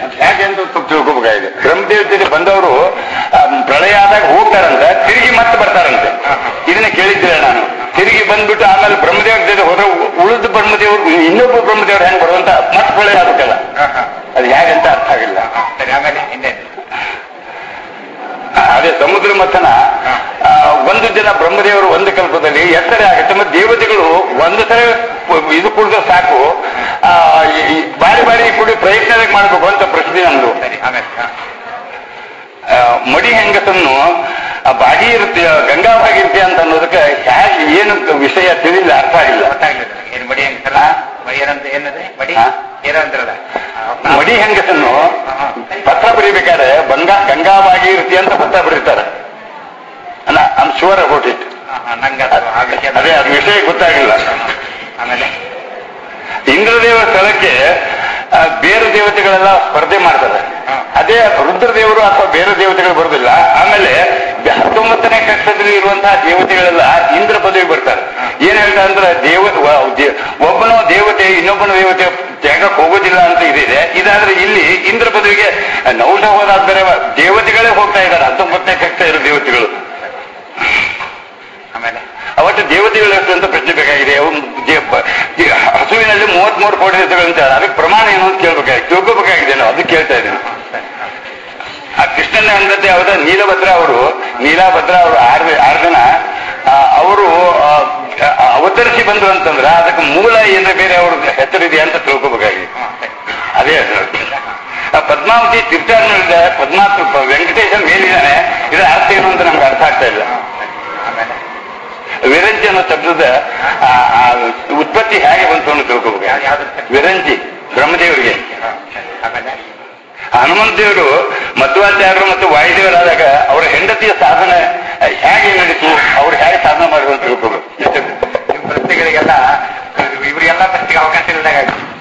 ಹೇಗೆ ಅಂತ ಸ್ವಲ್ಪ ತಿಳ್ಕೊಬೇಕಾಗಿದೆ ಬ್ರಹ್ಮದೇವತೆಗೆ ಬಂದವರು ಆ, ಪ್ರಳಯ ಆದಾಗ ಹೋಗ್ತಾರಂತ ತಿರುಗಿ ಮತ್ತೆ ಬರ್ತಾರಂತೆ ಇದನ್ನ ಕೇಳಿದ್ದಿಲ್ಲ ನಾನು ತಿರುಗಿ ಬಂದ್ಬಿಟ್ಟು ಆಮೇಲೆ ಬ್ರಹ್ಮದೇವ್ರ ಜೊತೆ ಹೋದ್ರೆ ಉ- ಉಳಿದ ಬ್ರಹ್ಮದೇವರು ಇನ್ನೊಬ್ಬ ಬ್ರಹ್ಮದೇವ್ರು ಹೆಂಗ್ ಬರುವಂತ ಮತ್ತೆ ಪ್ರಳಯ ಆಗುತ್ತಲ್ಲ ಅದು ಹೇಗಂತ ಅರ್ಥ ಆಗಿಲ್ಲ ಸರಿ ಆಮೇಲೆ ಇನ್ನೇನು ಆ, ಅದೇ ಸಮುದ್ರ ಮಥನ ಆ, ಒಂದು ಜನ ಬ್ರಹ್ಮದೇವರು ಒಂದು ಕಲ್ಪದಲ್ಲಿ ಎತ್ತರೆ ಆಗುತ್ತೆ ಮತ್ತೆ ದೇವತೆಗಳು ಒಂದು ಸಲ ಇದು ಕುಡಿದ್ರೆ ಸಾಕು ಆ, ಈ- ಈ ಬಾರಿ ಬಾರಿ ಕುಡಿ ಪ್ರಯತ್ನ ಮಾಡಬೇಕು ಅಂತ ಪ್ರಶ್ನೆ ನಮ್ದು ಸರಿ ಆಮೇಲೆ ಹಾ. ಆ, ಮಡಿ ಹೆಂಗಸನ್ನು ಆ ಬಾಡಿ ಇರುತ್ತೆ ಗಂಗಾವಾಗಿರುತ್ತೆ ಅಂತ ಅನ್ನೋದಕ್ಕೆ ಹೇಗೆ ಏನು ವಿಷಯ ತಿಳಿಲ್ಲ ಅರ್ಥ ಆಗಿಲ್ಲ ಗೊತ್ತಾಗ್ಲಿಲ್ಲ ನನಗೆ. ಏನ್ ಮಡಿ ಹೆಂಗಸರ ಏನಂತ ಏನಂದ್ರೆ ಮಡಿ ಹಾ? ಏನಂದ್ರಲ್ಲ ಮಡಿ ಹೆಂಗಸನ್ನು ಪತ್ರ ಬರೀಬೇಕಾದ್ರೆ ಬಂಗಾ ಗಂಗಾವಾಗಿ ಇರುತ್ತೆ ಅಂತ ಪತ್ರ ಬರೀತಾರೆ ಅಲ್ಲ ಐಮ್ ಶೂರ್ ಅಬೌಟ್ ಇಟ್ ನಂಗೆ ಅದು ಆ ವಿಷಯ ಅದೇ ಅದು ವಿಷಯ ಗೊತ್ತಾಗಿಲ್ಲ ಆಮೇಲೆ ಇಂದ್ರದೇವರ ಸ್ಥಳಕ್ಕೆ ಆ, ಬೇರೆ ದೇವತೆಗಳೆಲ್ಲ ಸ್ಪರ್ಧೆ ಮಾಡ್ತಾರೆ ಹಾ. ಅದೇ ರುದ್ರದೇವರು ಅಥವಾ ಬೇರೆ ದೇವತೆಗಳು ಬರುದಿಲ್ಲ ಆಮೇಲೆ ಬೆ- ಹತ್ತೊಂಬತ್ತನೇ ಕಕ್ಷದಲ್ಲಿ ಇರುವಂತಹ ದೇವತೆಗಳೆಲ್ಲ ಇಂದ್ರ ಪದವಿ ಬರ್ತಾರೆ ಏನ್ ಹೇಳ್ತಾರೆ ಅಂದ್ರೆ ದೇವ ವ- ದೇ- ಒಬ್ಬನೋ ದೇವತೆ ಇನ್ನೊಬ್ಬನ ದೇವತೆ ತ್ಯಾಗಕ್ಕೆ ಹೋಗೋದಿಲ್ಲ ಅಂತ ಇದಿದೆ ಇದಾದ್ರೆ ಇಲ್ಲಿ ಇಂದ್ರ ಪದವಿಗೆ ನೌಷ ಹೋದಾದ್ಮೇಲೆ ದೇವತೆಗಳೇ ಹೋಗ್ತಾ ಇದ್ದಾರೆ ಹತ್ತೊಂಬತ್ತನೇ ಕಕ್ಷ ಇರೋ ದೇವತೆಗಳು ಆಮೇಲೆ ಅವತ್ತು ದೇವತೆಗಳು ಎಷ್ಟು ಅಂತ ಪ್ರಶ್ನೆ ಬೇಕಾಗಿದೆ ಅವ್ನು ದೇ- ಬ- ದೇ- ಹಸುವಿನಲ್ಲಿ ಮೂವತ್ಮೂರು ಕೋಟಿ ದೇವತೆಗಳು ಅಂತ ಅದಕ್ಕೆ ಪ್ರಮಾಣ ಏನು ಅಂತ ಕೇಳ್ಬೇಕಾಗಿದೆ ತಿಳ್ಕೊಬೇಕಾಗಿದೆ ನಾವು ಅದಕ್ಕೆ ಕೇಳ್ತಾ ಇದ್ದೇನೆ ಆ ಕೃಷ್ಣನ ಅಂದತೆ ಅವರ ನೀಲಭದ್ರ ಅವರು ನೀಲಾಭದ್ರ ಅವರು ಆರು ಆರು ಜನ ಆ, ಅವರು ಆ, ಆ, ಅವತರಿಸಿ ಬಂದ್ರು ಅಂತಂದ್ರೆ ಅದಕ್ಕೆ ಮೂಲ ಏನಾರ ಬೇರೆ ಅವ್ರ ಹೆಸರಿದೆ ಅಂತ ತಿಳ್ಕೊಬೇಕಾಗಿದೆ ಅದೇ ಹೆಸರು ಆ ಪದ್ಮಾವತಿ ತೀರ್ಥಾಟನದ ಪದ್ಮಾತ್ ವೆಂಕಟೇಶ ಮೇಲಿದ್ದಾನೆ ಇದರ ಅರ್ಥ ಏನು ಅಂತ ನಮ್ಗೆ ಅರ್ಥ ಆಗ್ತಾ ಇಲ್ಲ ಆಮೇಲೆ ವಿರಂಜಿ ಅನ್ನೋ ಶಬ್ದದ ಆ, ಆ ಉತ್ಪತ್ತಿ ಹೇಗೆ ಬಂತು ಅಂತ ತಿಳ್ಕೊಬೇಕು ಯಾವ್ದು ಯಾವ್ದು ವಿರಂಜಿ ಬ್ರಹ್ಮದೇವರಿಗೆ ಹಾ, ಸರಿ. ಆಮೇಲೆ ಹನುಮಂತ ದೇವರು ಮಧ್ವಾಚಾರ್ಯರು ಮತ್ತು ವಾಯುದೇವರಾದಾಗ ಅವರ ಹೆಂಡತಿಯ ಸಾಧನೆ ಆ, ಹೇಗೆ ನಡೀತು ಅವ್ರು ಹೇಗೆ ಸಾಧನೆ ಮಾಡಿದ್ರು ಅಂತ ತಿಳ್ಕೊಬೇಕು ಇಷ್ಟೇ. ನಿಮ್ಮ ಪ್ರಶ್ನೆಗಳಿಗೆಲ್ಲ ಇವರಿಗೆಲ್ಲ ಪ್ರಶ್ನೆಗೆ ಅವಕಾಶ ಇಲ್ಲದಾಗ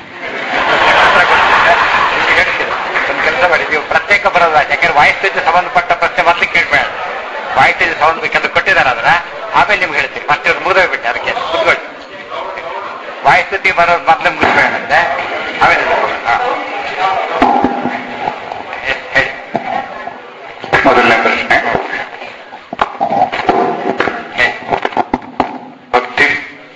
ಒಂದು ಕೆಲಸ ಮಾಡಿ ನೀವು ಪ್ರತ್ಯೇಕ ಬರೋದ ಯಾಕಂದ್ರೆ ವಾಯ್ಸ್ ಜೊತೆ ಸಂಬಂಧಪಟ್ಟ ಪ್ರಶ್ನೆ ಮತ್ತೆ ಕೇಳ್ಬೇಡ ವಾಯ್ಸ್ ಜೊತೆ ಸಂಬಂಧ ಕೆಲವು ಕೊಟ್ಟಿದ್ದಾರೆ ಅದನ್ನ ಆಮೇಲೆ ನಿಮ್ಗೆ ಹೇಳ್ತೀನಿ ಫಸ್ಟ್ ಮುಗಿದೋಗ್ಬಿಟ್ಟೆ ಅದಕ್ಕೆ ಕುತ್ಕೊಳ್ಳಿ ವಾಯ್ಸ್ ಜೊತೆ ಬರೋದು ಮೊದಲು ಮುಗಿಸ್ಬೇಡ ಅಂದ್ರೆ ಆಮೇಲೆ ಹಾ. ಎಸ್, ಹೇಳಿ ಮೊದಲನೇ ಪ್ರಶ್ನೆ ಹೇಳಿ ಭಕ್ತಿ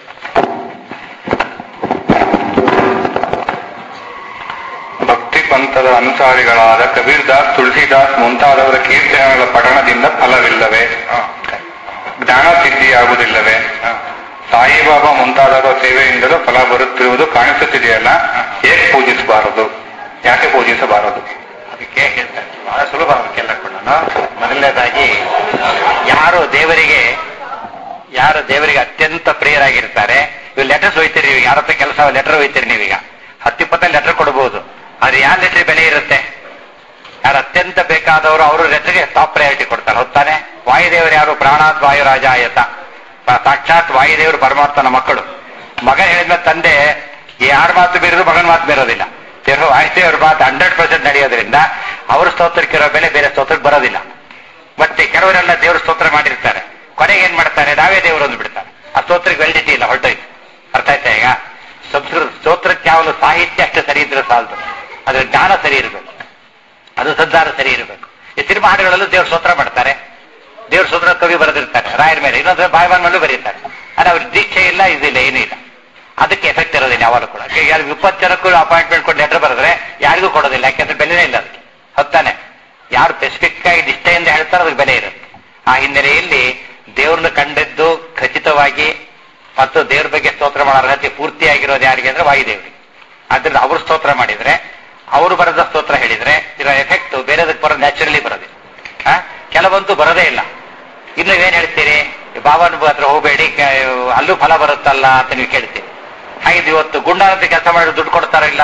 ಭಕ್ತಿ ಪಂಥದ ಅನುಸಾರಿಗಳಾದ ಕಬೀರ್ದಾಸ್ ತುಳಸಿದಾಸ್ ಮುಂತಾದವರ ಕೀರ್ತನೆಗಳ ಪಠಣದಿಂದ ಫಲವಿಲ್ಲವೇ ಹಾ, ಸರಿ. ಜ್ಞಾನ ಸಿದ್ಧಿಯಾಗುವುದಿಲ್ಲವೇ ಹಾ. ಸಾಯಿಬಾಬಾ ಮುಂತಾದವರ ಸೇವೆಯಿಂದಲೂ ಫಲ ಬರುತ್ತಿರುವುದು ಕಾಣಿಸುತ್ತಿದೆಯಲ್ಲ ಹೇಗೆ ಪೂಜಿಸಬಾರದು ಯಾಕೆ ಪೂಜಿಸಬಾರದು ಅದಕ್ಕೆ ಹೇಳ್ತಾರೆ ಬಹಳ ಸುಲಭ ಅದಕ್ಕೆಲ್ಲ ಕೂಡ ಮೊದಲನೇದಾಗಿ ಯಾರು ದೇವರಿಗೆ ಯಾರು ದೇವರಿಗೆ ಅತ್ಯಂತ ಪ್ರಿಯರಾಗಿರ್ತಾರೆ ಇವ್ ಲೆಟರ್ಸ್ ಒಯ್ತೀರಿ ನೀವು ಯಾರ ಹತ್ರ ಕೆಲಸ ಲೆಟರ್ ಒಯ್ತೀರಿ ನೀವೀಗ ಹತ್ತಿಪ್ಪತ್ತಲ್ಲಿ ಲೆಟರ್ ಕೊಡಬಹುದು ಆದ್ರೆ ಯಾರ ಲೆಟರ್ ಬೆಲೆ ಇರುತ್ತೆ ಯಾರು ಅತ್ಯಂತ ಬೇಕಾದವರು ಅವರು ಲೆಟರ್ಗೆ ಟಾಪ್ ಪ್ರಯಾರಿಟಿ ಕೊಡ್ತಾರೆ ಹೊತ್ತಾನೆ ವಾಯುದೇವರು ಯಾರು ಪ್ರಾಣಾತ್ ವಾಯುರಾಜ ಆಯತ ಪ- ಸಾಕ್ಷಾತ್ ವಾಯುದೇವರು ಪರಮಾತ್ಮನ ಮಕ್ಕಳು ಮಗ ಹೇಳಿದ್ಮೇಲೆ ತಂದೆ ಯಾರ ಮಾತು ಬೀರೋದು ಮಗನ ಮಾತು ಬೀರೋದಿಲ್ಲ ದೇವರು ವಾಯುದೇವ್ರ ಮಾತು ಹಂಡ್ರೆಡ್ ಪರ್ಸೆಂಟ್ ನಡೆಯೋದ್ರಿಂದ ಅವ್ರ ಸ್ತೋತ್ರಕ್ಕಿರೋ ಬೆಲೆ ಬೇರೆ ಸ್ತೋತ್ರಕ್ಕೆ ಬರೋದಿಲ್ಲ ಮತ್ತೆ ಕೆಲವರೆಲ್ಲ ದೇವ್ರ ಸ್ತೋತ್ರ ಮಾಡಿರ್ತಾರೆ ಕೊನೆಗೆ ಏನ್ ಮಾಡ್ತಾರೆ ನಾವೇ ದೇವರು ಅಂದು ಬಿಡ್ತಾರೆ ಆ ಸ್ತೋತ್ರಕ್ಕೆ ವ್ಯಾಲಿಡಿಟಿ ಇಲ್ಲ ಹೊರಟೋಯ್ತು ಅರ್ಥ ಆಯ್ತಾ ಈಗ ಸಂಸ್ಕೃತ ಸ್ತೋತ್ರಕ್ಕೆ ಯಾವನು ಸಾಹಿತ್ಯ ಅಷ್ಟೇ ಸರಿ ಇದ್ರೆ ಸಾಲದು ಅದ್ರ ಜ್ಞಾನ ಸರಿ ಇರಬೇಕು ಅದು ಸಂಸಾರ ಸರಿ ಇರಬೇಕು ಈ ಸಿನಿಮಾ ಹಾಡುಗಳಲ್ಲೂ ದೇವ್ರ ಸ್ತೋತ್ರ ಮಾಡ್ತಾರೆ ದೇವ್ರ ಸ್ತೋತ್ರ ಕವಿ ಬರೆದಿರ್ತಾರೆ ರಾಯರ ಮೇಲೆ ಇನ್ನೊಂದು ಬಾಯ್ಬಾನ್ ಮೇಲೂ ಬರೀತಾರೆ ಆದ್ರೆ ಅವ್ರ ದೀಕ್ಷೆ ಇಲ್ಲ ಇದಿಲ್ಲ ಏನೂ ಇಲ್ಲ ಅದಕ್ಕೆ ಎಫೆಕ್ಟ್ ಇರೋದಿಲ್ಲ ಯಾವಾಗಲೂ ಕೂಡ ಯಾರು ಇಪ್ಪತ್ತು ಜನಕ್ಕೂ ಅಪಾಯಿಂಟ್ಮೆಂಟ್ ಕೊಟ್ಟು ಲೆಟರ್ ಬರೆದ್ರೆ ಯಾರಿಗೂ ಕೊಡೋದಿಲ್ಲ ಯಾಕೆಂದ್ರೆ ಬೆಲೆನೇ ಇಲ್ಲ ಅದಕ್ಕೆ ಹೊತ್ತಾನೆ ಯಾರು ಸ್ಪೆಸಿಫಿಕ್ ಆಗಿ ನಿಷ್ಠೆಯಿಂದ ಹೇಳ್ತಾರೋ ಅದಕ್ಕೆ ಬೆಲೆ ಇರುತ್ತೆ ಆ ಹಿನ್ನೆಲೆಯಲ್ಲಿ ದೇವ್ರನ್ನ ಕಂಡದ್ದು ಖಚಿತವಾಗಿ ಮತ್ತು ದೇವ್ರ ಬಗ್ಗೆ ಸ್ತೋತ್ರ ಮಾಡೋ ಅರ್ಹತೆ ಪೂರ್ತಿಯಾಗಿರೋದು ಯಾರಿಗೆ ಅಂದ್ರೆ ವಾಯುದೇವರಿಗೆ ಆದ್ರಿಂದ ಅವರು ಸ್ತೋತ್ರ ಮಾಡಿದ್ರೆ ಅವರು ಬರೆದ ಸ್ತೋತ್ರ ಹೇಳಿದ್ರೆ ಇದರ ಎಫೆಕ್ಟ್ ಬೇರೆದಕ್ಕೆ ಬರೋದು ನ್ಯಾಚುರಲಿ ಬರೋದಿಲ್ಲ ಆ? ಕೆಲವಂತೂ ಬರೋದೇ ಇಲ್ಲ ಇನ್ನು ಏನ್ ಹೇಳ್ತೀರಿ ಬಾಬಾನ ಹತ್ರ ಹೋಗಬೇಡಿ ಅಲ್ಲೂ ಫಲ ಬರುತ್ತಲ್ಲ ಅಂತ ನೀವು ಕೇಳ್ತೀರಿ ಹಾಗೆ ಇವತ್ತು ಗುಂಡಾರ ಹತ್ರ ಕೆಲಸ ಮಾಡಿ ದುಡ್ಡು ಕೊಡ್ತಾರ ಇಲ್ಲ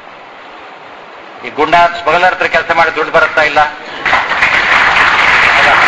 ಈ ಗುಂಡ ಸ್ಮಗ್ಲರ್ ಹತ್ರ ಕೆಲಸ ಮಾಡಿ ದುಡ್ಡು ಬರುತ್ತಾ ಇಲ್ಲ ಹೌದಾ?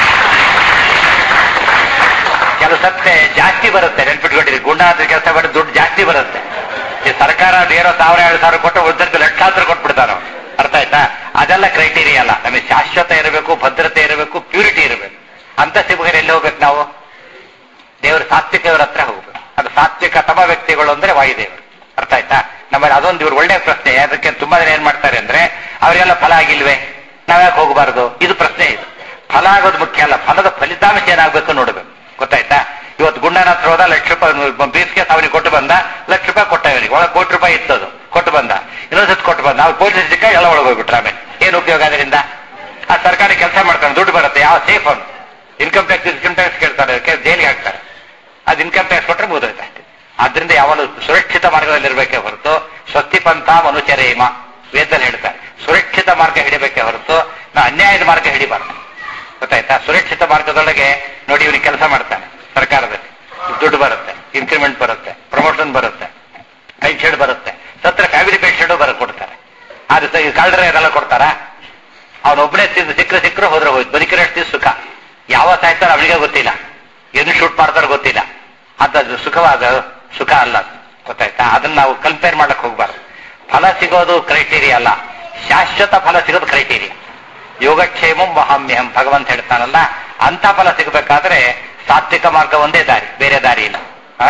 ಕೆಲವು ಸತ್ತೆ ಜಾಸ್ತಿ ಬರುತ್ತೆ ನೆನ್ಪಿಟ್ಕೊಂಡಿರಿ ಗುಂಡ ಹತ್ರ ಕೆಲಸ ಮಾಡಿ ದುಡ್ಡು ಜಾಸ್ತಿ ಬರುತ್ತೆ ಈ ಸರ್ಕಾರ ಏನೋ ಸಾವಿರ ಎರಡು ಸಾವಿರ ಕೊಟ್ಟು ಉದ್ದಕ್ಕೆ ಲಕ್ಷಾಂತರ ಕೊಟ್ಬಿಡ್ತಾರ ಅರ್ಥ ಆಯ್ತಾ ಅದೆಲ್ಲ ಕ್ರೈಟೀರಿಯಾ ಅಲ್ಲ ನಮಗೆ ಶಾಶ್ವತ ಇರಬೇಕು ಭದ್ರತೆ ಇರಬೇಕು ಪ್ಯೂರಿಟಿ ಇರಬೇಕು ಅಂತ ಸಿಬ್ಬಗರು ಎಲ್ಲಿ ಹೋಗ್ಬೇಕು ನಾವು ದೇವರು ಸಾತ್ವಿಕವರ ಹತ್ರ ಹೋಗ್ಬೇಕು ಅದು ಸಾತ್ವಿಕ ತಮ ವ್ಯಕ್ತಿಗಳು ಅಂದ್ರೆ ವಾಯುದೇವರು ಅರ್ಥ ಆಯ್ತಾ ನಮ್ಮಲ್ಲಿ ಅದೊಂದು ಇವ್ರು ಒಳ್ಳೆ ಪ್ರಶ್ನೆ ಅದಕ್ಕೆ ತುಂಬಾ ಜನ ಏನ್ ಮಾಡ್ತಾರೆ ಅಂದ್ರೆ ಅವರಿಗೆಲ್ಲ ಫಲ ಆಗಿಲ್ವೇ ನಾವ್ಯಾಕೆ ಹೋಗಬಾರ್ದು ಇದು ಪ್ರಶ್ನೆ ಇದು ಫಲ ಆಗೋದು ಮುಖ್ಯ ಅಲ್ಲ ಫಲದ ಫಲಿತಾಂಶ ಏನಾಗಬೇಕು ನೋಡ್ಬೇಕು ಗೊತ್ತಾಯ್ತಾ ಇವತ್ತು ಗುಂಡನ ಹತ್ರ ಹೋದ ಲಕ್ಷ ರೂಪಾಯಿ ಬೀಸ್ಗೆ ಅವನಿಗೆ ಕೊಟ್ಟು ಬಂದ ಲಕ್ಷ ರೂಪಾಯಿ ಕೊಟ್ಟ ಇವನಿಗೆ ಒಳಗೆ ಕೋಟಿ ರೂಪಾಯಿ ಇತ್ತದು ಕೊಟ್ಟು ಬಂದ ಇನ್ನೊಂದ್ಸತಿ ಕೊಟ್ಟು ಬಂದ ಅವ್ರು ಪೊಲೀಸ್ ಸಿಕ್ಕ ಎಲ್ಲ ಒಳಗೆ ಹೋಗ್ಬಿಟ್ರೆ ಆಮೇಲೆ ಏನು ಉಪಯೋಗ ಅದರಿಂದ ಆ ಸರ್ಕಾರಿ ಕೆಲಸ ಮಾಡ್ತಾನೆ ದುಡ್ಡು ಬರುತ್ತೆ ಯಾವ ಸೇಫ್ ಅವನು ಇನ್ಕಮ್ ಟ್ಯಾಕ್ಸ್ ಇನ್ಕಮ್ ಟ್ಯಾಕ್ಸ್ ಕೇಳ್ತಾರೆ ಅದಕ್ಕೆ ಜೈಲಿಗೆ ಹಾಕ್ತಾರೆ ಅದು ಇನ್ಕಮ್ ಟ್ಯಾಕ್ಸ್ ಕೊಟ್ಟರೆ ಮುಗಿದೋಯ್ತು ಅಷ್ಟೇ ಆದ್ರಿಂದ ಯಾವನು ಸುರಕ್ಷಿತ ಮಾರ್ಗದಲ್ಲಿ ಇರಬೇಕೇ ಹೊರತು ಸ್ವಸ್ತಿ ಪಂಥ ಮನುಚರೇಮ ವೇದದಲ್ಲಿ ಹೇಳ್ತಾರೆ ಸುರಕ್ಷಿತ ಮಾರ್ಗ ಹಿಡಿಬೇಕೇ ಹೊರತು ನಾ ಅನ್ಯಾಯದ ಮಾರ್ಗ ಹಿಡಿಬಾರ್ದು ಗೊತ್ತಾಯ್ತಾ ಸುರಕ್ಷಿತ ಮಾರ್ಗದೊಳಗೆ ನೋಡಿ ಇವನಿಗೆ ಕೆಲಸ ಮಾಡ್ತಾನೆ ಸರ್ಕಾರದಲ್ಲಿ ದುಡ್ಡು ಬರುತ್ತೆ ಇನ್ಕ್ರಿಮೆಂಟ್ ಬರುತ್ತೆ ಪ್ರಮೋಷನ್ ಬರುತ್ತೆ ಪೆನ್ಷನ್ ಬರುತ್ತೆ ಸತ್ರ ಫ್ಯಾಮಿಲಿ ಪೆನ್ಷನ್ ಬರ ಕೊಡ್ತಾರೆ ಆದ್ರೆ ಕಳ್ಳರ ಇದೆಲ್ಲ ಕೊಡ್ತಾರಾ ಅವನೊಬ್ಬನೇ ತಿಂದು ಸಿಕ್ಕರೆ ಸಿಕ್ಕರೆ ಹೋದ್ರೆ ಹೋಯ್ತು ಬದುಕಿರಷ್ಟು ಸುಖ ಯಾವ ಸಾಯ್ತಾರ ಅವನಿಗೆ ಗೊತ್ತಿಲ್ಲ ಏನು ಶೂಟ್ ಮಾಡ್ತಾರೋ ಗೊತ್ತಿಲ್ಲ ಅದು ಸುಖವಾದ ಸುಖ ಅಲ್ಲ ಅದು. ಗೊತ್ತಾಯ್ತಾ ಅದನ್ನ ನಾವು ಕಂಪೇರ್ ಮಾಡಕ್ ಹೋಗ್ಬಾರ್ದು ಫಲ ಸಿಗೋದು ಕ್ರೈಟೀರಿಯಾ ಅಲ್ಲ ಶಾಶ್ವತ ಫಲ ಸಿಗೋದು ಕ್ರೈಟೀರಿಯಾ ಯೋಗಕ್ಷೇಮಂ ವಹಾಮ್ಯಹಂ ಭಗವಂತ ಹೇಳ್ತಾನಲ್ಲ ಅಂತ ಫಲ ಸಿಗಬೇಕಾದ್ರೆ ಸಾತ್ವಿಕ ಮಾರ್ಗ ಒಂದೇ ದಾರಿ ಬೇರೆ ದಾರಿ ಇಲ್ಲ ಆ?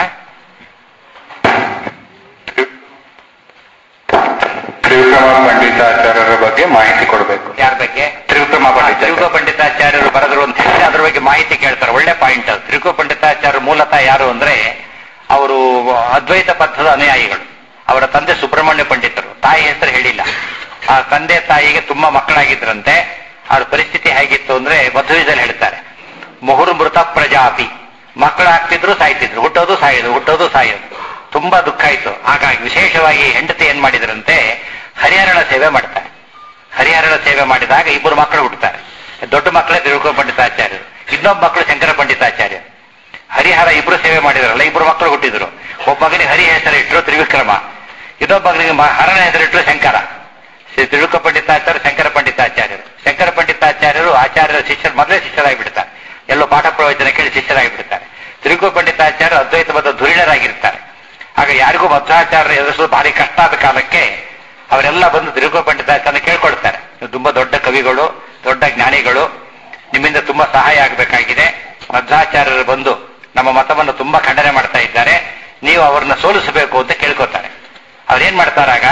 ತ್ರಿವಿಕ್ರಮ ಪಂಡಿತಾಚಾರ್ಯರ ಬಗ್ಗೆ ಮಾಹಿತಿ ಕೊಡಬೇಕು ಯಾರ ಬಗ್ಗೆ ತ್ರಿವಿಕ್ರಮ ಪಂಡಿತ ತ್ರಿಕೋ ಪಂಡಿತಾಚಾರ್ಯರು ಬರೆದ್ರು ಅಂತ ಹೇಳಿದ್ರೆ ಅದ್ರ ಬಗ್ಗೆ ಮಾಹಿತಿ ಕೇಳ್ತಾರೆ ಒಳ್ಳೆ ಪಾಯಿಂಟ್ ಅದು ತ್ರಿಕೋ ಪಂಡಿತಾಚಾರ್ಯರು ಮೂಲತಃ ಯಾರು ಅಂದ್ರೆ ಅವರು ಅದ್ವೈತ ಪಥದ ಅನುಯಾಯಿಗಳು ಅವರ ತಂದೆ ಸುಬ್ರಹ್ಮಣ್ಯ ಪಂಡಿತರು ತಾಯಿ ಹೆಸರು ಹೇಳಿಲ್ಲ ಆ ತಂದೆ ತಾಯಿಗೆ ತುಂಬಾ ಮಕ್ಕಳಾಗಿದ್ರಂತೆ ಅವ್ರ ಪರಿಸ್ಥಿತಿ ಹೇಗಿತ್ತು ಅಂದ್ರೆ ಮಧ್ವಿದಲ್ಲಿ ಹೇಳ್ತಾರೆ ಮುಹುರು ಮೃತ ಪ್ರಜಾಪಿ ಮಕ್ಕಳಾಗ್ತಿದ್ರು ಸಾಯ್ತಿದ್ರು ಹುಟ್ಟೋದು ಸಾಯೋದು ಹುಟ್ಟೋದು ಸಾಯೋದು ತುಂಬಾ ದುಃಖ ಆಯ್ತು ಹಾಗಾಗಿ ವಿಶೇಷವಾಗಿ ಹೆಂಡತಿ ಏನ್ ಮಾಡಿದ್ರಂತೆ ಹರಿಹರಣ ಸೇವೆ ಮಾಡ್ತಾರೆ ಹರಿಹರಣ ಸೇವೆ ಮಾಡಿದಾಗ ಇಬ್ಬರು ಮಕ್ಕಳು ಹುಟ್ಟುತ್ತಾರೆ ದೊಡ್ಡ ಮಕ್ಕಳೇ ತಿರುಕೋ ಪಂಡಿತಾಚಾರ್ಯರು ಇನ್ನೊಬ್ಬ ಮಕ್ಕಳು ಶಂಕರ ಪಂಡಿತಾಚಾರ್ಯ ಹರಿಹರ ಇಬ್ರು ಸೇವೆ ಮಾಡಿದ್ರಲ್ಲ ಇಬ್ರು ಮಕ್ಕಳು ಹುಟ್ಟಿದ್ರು ಒಬ್ಬ ಮಗನಿಗೆ ಹರಿ ಹೆಸರಿಟ್ರು ತ್ರಿವಿಕ್ರಮ ಇನ್ನೊಬ್ಬ ಮಗನಿಗೆ ಮ- ಹರನ ಹೆಸರಿಟ್ರು ಶಂಕರ ಶ್ರೀ ತಿರುಕ ಪಂಡಿತಾಚಾರ್ಯ ಶಂಕರ ಪಂಡಿತಾಚಾರ್ಯರು ಶಂಕರ ಪಂಡಿತಾಚಾರ್ಯರು ಆಚಾರ್ಯರ ಶಿಷ್ಯರು ಮೊದಲೇ ಶಿಷ್ಯರಾಗಿ ಬಿಡ್ತಾರೆ ಎಲ್ಲೋ ಪಾಠ ಪ್ರವಚನ ಕೇಳಿ ಶಿಷ್ಯರಾಗಿ ಬಿಡ್ತಾರೆ ತಿರುಕು ಪಂಡಿತಾಚಾರ್ಯರು ಅದ್ವೈತ ಮತ್ತು ಧುರೀಣರಾಗಿರ್ತಾರೆ ಆಗ ಯಾರಿಗೂ ಮಧ್ವಾಚಾರ್ಯ ಎದುರಿಸೋದು ಭಾರಿ ಕಷ್ಟ ಆದ ಕಾಲಕ್ಕೆ ಅವರೆಲ್ಲ ಬಂದು ತಿರುಗೋ ಪಂಡಿತಾಚಾರ್ಯ ಕೇಳ್ಕೊಳ್ತಾರೆ ನೀವು ತುಂಬಾ ದೊಡ್ಡ ಕವಿಗಳು ದೊಡ್ಡ ಜ್ಞಾನಿಗಳು ನಿಮ್ಮಿಂದ ತುಂಬಾ ಸಹಾಯ ಆಗಬೇಕಾಗಿದೆ ಮಧ್ವಾಚಾರ್ಯರು ಬಂದು ನಮ್ಮ ಮತವನ್ನು ತುಂಬಾ ಖಂಡನೆ ಮಾಡ್ತಾ ಇದ್ದಾರೆ ನೀವು ಅವ್ರನ್ನ ಸೋಲಿಸಬೇಕು ಅಂತ ಕೇಳ್ಕೊತಾರೆ ಅವ್ರೇನ್ ಮಾಡ್ತಾರಾಗ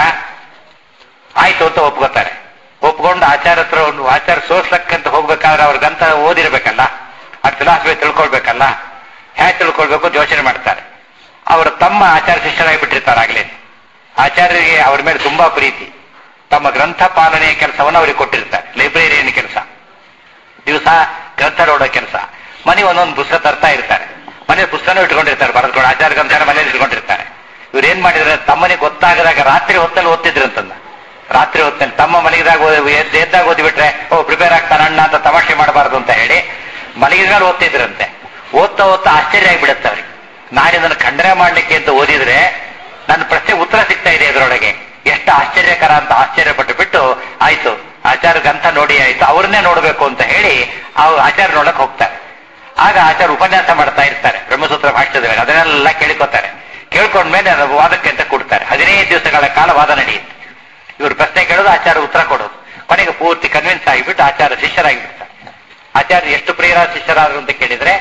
ಆಯ್ತು ಅಂತ ಒಪ್ಕೋತಾರೆ ಒಪ್ಕೊಂಡು ಆಚಾರ ಹತ್ರ ಒಂದು ಆಚಾರ ಸೋಸ್ಲಕ್ಕಂತ ಹೋಗ್ಬೇಕಾದ್ರೆ ಅವ್ರ ಗ್ರಂಥ ಓದಿರ್ಬೇಕಲ್ಲ ಆ ಫಿಲಾಸಫಿ ತಿಳ್ಕೊಳ್ಬೇಕಲ್ಲ ಹೇಗೆ ತಿಳ್ಕೊಳ್ಬೇಕು ಅಂತ ಯೋಚನೆ ಮಾಡ್ತಾರೆ ಅವರ ತಮ್ಮ ಆಚಾರ ಶಿಷ್ಯರಾಗಿ ಬಿಟ್ಟಿರ್ತಾರೆ ಆಗ್ಲೇ ಆಚಾರ್ಯರಿಗೆ ಅವ್ರ ಮೇಲೆ ತುಂಬಾ ಪ್ರೀತಿ ತಮ್ಮ ಗ್ರಂಥ ಪಾಲನೆಯ ಕೆಲಸವನ್ನು ಅವರಿಗೆ ಕೊಟ್ಟಿರ್ತಾರೆ ಲೈಬ್ರರಿಯನ್ ಕೆಲಸ ದಿವಸ ಗ್ರಂಥ ನೋಡೋ ಕೆಲಸ ಮನೆ ಒಂದೊಂದು ಪುಸ್ತಕ ತರ್ತಾ ಇರ್ತಾರೆ ಮನೆ ಪುಸ್ತಕ ಇಟ್ಕೊಂಡಿರ್ತಾರೆ ಬರೆದ್ಕೊಂಡು ಆಚಾರ ಗ್ರಂಥ ಮನೇಲಿ ಇಟ್ಕೊಂಡಿರ್ತಾರೆ ಇವ್ರು ಏನ್ ಮಾಡಿದ್ರೆ ತಮ್ಮನಿಗೆ ಗೊತ್ತಾಗದಾಗ ರಾತ್ರಿ ಹೊತ್ತಲ್ಲಿ ಓದ್ತಿದ್ರು ಅಂತಂದ ರಾತ್ರಿ ಹೊತ್ತಲ್ಲಿ ತಮ್ಮ ಮಲಗಿದಾಗ ಓದಿ- ಎದ್ದು ಎದ್ದಾಗ ಓದಿಬಿಟ್ರೆ ಓ ಪ್ರಿಪೇರ್ ಆಗ್ತಾನ ಅಣ್ಣ ಅಂತ ತಮಾಷೆ ಮಾಡಬಾರ್ದು ಅಂತ ಹೇಳಿ ಮಲಗಿದ ಮೇಲೆ ಓದ್ತಿದ್ರಂತೆ ಓದ್ತಾ ಓದ್ತಾ ಆಶ್ಚರ್ಯ ಆಗಿಬಿಡುತ್ತೆ ಅವ್ರಿಗೆ ನಾನು ಇದನ್ನು ಖಂಡನೆ ಮಾಡ್ಲಿಕ್ಕೆ ಅಂತ ಓದಿದ್ರೆ ನನ್ನ ಪ್ರಶ್ನೆ ಉತ್ತರ ಸಿಗ್ತಾ ಇದೆ ಇದರೊಳಗೆ ಎಷ್ಟು ಆಶ್ಚರ್ಯಕರ ಅಂತ ಆಶ್ಚರ್ಯಪಟ್ಟು ಬಿಟ್ಟು ಆಯ್ತು ಆಚಾರ ಗ್ರಂಥ ನೋಡಿ ಆಯ್ತು ಅವ್ರನ್ನೇ ನೋಡ್ಬೇಕು ಅಂತ ಹೇಳಿ ಅವ್ರು ಆಚಾರ ನೋಡಕ್ ಹೋಗ್ತಾರೆ ಆಗ ಆಚಾರ ಉಪನ್ಯಾಸ ಮಾಡ್ತಾ ಇರ್ತಾರೆ ಬ್ರಹ್ಮಸೂತ್ರ ಭಾಷ್ಯದ ಮೇಲೆ ಅದನ್ನೆಲ್ಲ ಕೇಳ್ಕೊತಾರೆ ಕೇಳ್ಕೊಂಡ್ಮೇಲೆ ಅದು ವಾದಕ್ಕೆ ಅಂತ ಕೊಡ್ತಾರೆ ಹದಿನೈದು ದಿವಸಗಳ ಕಾಲ ವಾದ ನಡೆಯುತ್ತೆ ಇವರು ಪ್ರಶ್ನೆ ಕೇಳೋದು ಆಚಾರ ಉತ್ತರ ಕೊಡೋದು ಕೊನೆಗೆ ಪೂರ್ತಿ ಕನ್ವಿನ್ಸ್ ಆಗಿಬಿಟ್ಟು ಆಚಾರ ಶಿಷ್ಯರಾಗಿಬಿಡ್ತಾರೆ ಆಚಾರ್ಯ ಎಷ್ಟು ಪ್ರಿಯರಾದ ಶಿಷ್ಯರಾದ್ರು ಅಂತ ಕೇಳಿದ್ರೆ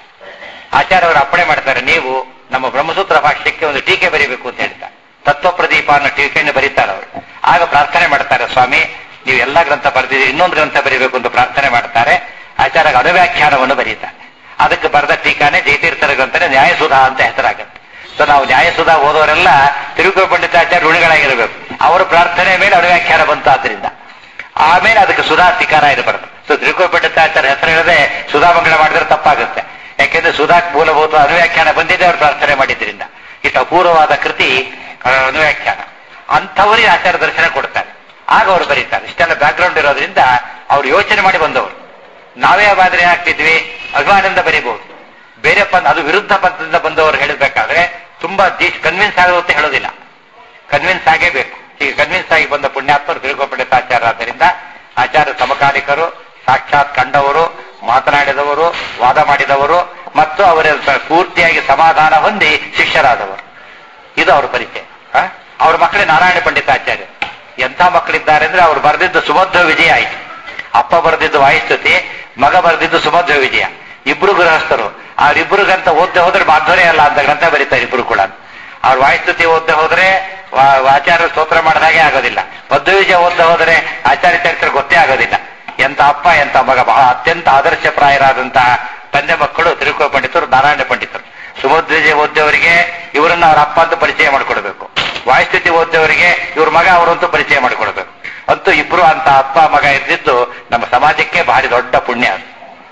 ಆಚಾರ್ಯ ಅವರು ಅಪ್ಪಣೆ ಮಾಡ್ತಾರೆ ನೀವು ನಮ್ಮ ಬ್ರಹ್ಮಸೂತ್ರ ಭಾಷ್ಯಕ್ಕೆ ಒಂದು ಟೀಕೆ ಬರೀಬೇಕು ಅಂತ ಹೇಳ್ತಾರೆ ತತ್ವ ಪ್ರದೀಪ ಅನ್ನೋ ಟೀಕೆಯನ್ನು ಬರೀತಾರೆ ಅವರು ಆಗ ಪ್ರಾರ್ಥನೆ ಮಾಡ್ತಾರೆ ಸ್ವಾಮಿ ನೀವು ಎಲ್ಲ ಗ್ರಂಥ ಬರೆದಿದ್ದೀರಿ ಇನ್ನೊಂದು ಗ್ರಂಥ ಬರೀಬೇಕು ಅಂತ ಪ್ರಾರ್ಥನೆ ಮಾಡ್ತಾರೆ ಆಚಾರ್ಯ ಅನುವ್ಯಾಖ್ಯಾನವನ್ನು ಬರೀತಾರೆ ಅದಕ್ಕೆ ಬರೆದ ಟೀಕಾನೇ ಜಯತೀರ್ಥರ ಗ್ರಂಥನೇ ನ್ಯಾಯಸುಧಾ ಅಂತ ಹೆಸರಾಗುತ್ತೆ ಸೊ ನಾವು ನ್ಯಾಯಸುಧಾ ಓದೋರೆಲ್ಲ ತಿರುಗು ಪಂಡಿತಾಚಾರ್ಯ ಋಣಿಗಳಾಗಿರಬೇಕು ಅವರ ಪ್ರಾರ್ಥನೆ ಮೇಲೆ ಅನುವ್ಯಾಖ್ಯಾನ ಬಂತು ಆದ್ರಿಂದ ಆಮೇಲೆ ಅದಕ್ಕೆ ಸುಧಾ ಸಿಕಾರ ಇರಬಾರ್ದು ಸೊ ತಿರುಗು ಪಂಡಿತಾಚಾರ್ಯ ಹೆಸರು ಹೇಳದೆ ಸುಧಾಮಂಗಳ ಮಾಡಿದ್ರೆ ತಪ್ಪಾಗುತ್ತೆ ಯಾಕೆಂದ್ರೆ ಸುಧಾಕ್ ಮೂಲಭೂತ ಅನುವ್ಯಾಖ್ಯಾನ ಬಂದಿದೆ ಅವರು ಪ್ರಾರ್ಥನೆ ಮಾಡಿದ್ರಿಂದ ಇಷ್ಟು ಅಪೂರ್ವವಾದ ಕೃತಿ ಆ, ಅನುವ್ಯಾಖ್ಯಾನ ಅಂಥವರಿಗೆ ಆಚಾರ ದರ್ಶನ ಕೊಡ್ತಾರೆ ಆಗ ಅವರು ಬರೀತಾರೆ ಇಷ್ಟೆಲ್ಲ ಬ್ಯಾಕ್ಗ್ರೌಂಡ್ ಇರೋದ್ರಿಂದ ಅವ್ರು ಯೋಚನೆ ಮಾಡಿ ಬಂದವರು ನಾವೇ ಮಾದರಿ ಆಗ್ತಿದ್ವಿ ಅಭಿಮಾನದಿಂದ ಬರೀಬಹುದು ಬೇರೆ ಪಂಥ ಅದು ವಿರುದ್ಧ ಪಂಥದಿಂದ ಬಂದವರು ಹೇಳಬೇಕಾದ್ರೆ ತುಂಬಾ ಕನ್ವಿನ್ಸ್ ಆಗೋದು ಅಂತ ಹೇಳೋದಿಲ್ಲ ಕನ್ವಿನ್ಸ್ ಆಗೇಬೇಕು ಈಗ ಕನ್ವಿನ್ಸ್ ಆಗಿ ಬಂದ ಪುಣ್ಯಾತ್ಮರು ತಿರುಗೋಪಂಡಿತ ಆಚಾರ ಆದ್ದರಿಂದ ಆಚಾರ್ಯ ಸಮಕಾಲಿಕರು ಸಾಕ್ಷಾತ್ ಕಂಡವರು ಮಾತನಾಡಿದವರು ವಾದ ಮಾಡಿದವರು ಮತ್ತು ಅವರ ಪೂರ್ತಿಯಾಗಿ ಸಮಾಧಾನ ಹೊಂದಿ ಶಿಷ್ಯರಾದವರು ಇದು ಅವ್ರ ಪರಿಚಯ ಆ? ಅವ್ರ ಮಕ್ಕಳೇ ನಾರಾಯಣ ಪಂಡಿತಾಚಾರ್ಯ ಎಂಥ ಮಕ್ಕಳಿದ್ದಾರೆ ಅಂದ್ರೆ ಅವ್ರು ಬರೆದಿದ್ದು ಸುಮಧ್ವ ವಿಜಯ ಆಯ್ತು ಅಪ್ಪ ಬರೆದಿದ್ದು ವಾಯುಸ್ತುತಿ ಮಗ ಬರೆದಿದ್ದು ಸುಮಧ್ವ ವಿಜಯ ಇಬ್ರು ಗೃಹಸ್ಥರು ಅವರಿಬ್ರು ಗ್ರಂಥ ಓದ್ದೆ ಹೋದ್ರೆ ಮಾಧ್ವರೇ ಅಲ್ಲ ಅಂತ ಗ್ರಂಥ ಬರೀತಾರೆ ಇಬ್ರು ಕೂಡ ಅವ್ರ ವಾಯುಸ್ತುತಿ ಓದ್ದೆ ಹೋದ್ರೆ ವಾ- ಆಚಾರ್ಯ ಸ್ತೋತ್ರ ಮಾಡಿದ ಹಾಗೆ ಆಗೋದಿಲ್ಲ ಮಧ್ವಬೀಜ ಓದ್ದೆ ಹೋದ್ರೆ ಆಚಾರ್ಯ ಚರಿತ್ರೆ ಗೊತ್ತೇ ಆಗೋದಿಲ್ಲ ಎಂತ ಅಪ್ಪ ಎಂತ ಮಗ ಬಹಳ ಅತ್ಯಂತ ಆದರ್ಶಪ್ರಾಯರಾದಂತಹ ತಂದೆ ಮಕ್ಕಳು ತಿರುಕೋ ಪಂಡಿತರು ನಾರಾಯಣ ಪಂಡಿತರು ಸುಮಧ್ವಜ ಓದ್ದವರಿಗೆ ಇವರನ್ನ ಅವರ ಅಪ್ಪ ಅಂತ ಪರಿಚಯ ಮಾಡಿಕೊಡ್ಬೇಕು ವಾಯುಸ್ಥಿತಿ ಓದ್ದವರಿಗೆ ಇವ್ರ ಮಗ ಅವರಂತೂ ಪರಿಚಯ ಮಾಡಿಕೊಡ್ಬೇಕು ಅಂತೂ ಇಬ್ರು ಅಂತ ಅಪ್ಪ ಮಗ ಇದ್ದಿದ್ದು ನಮ್ಮ ಸಮಾಜಕ್ಕೆ ಭಾರಿ ದೊಡ್ಡ ಪುಣ್ಯ ಅದು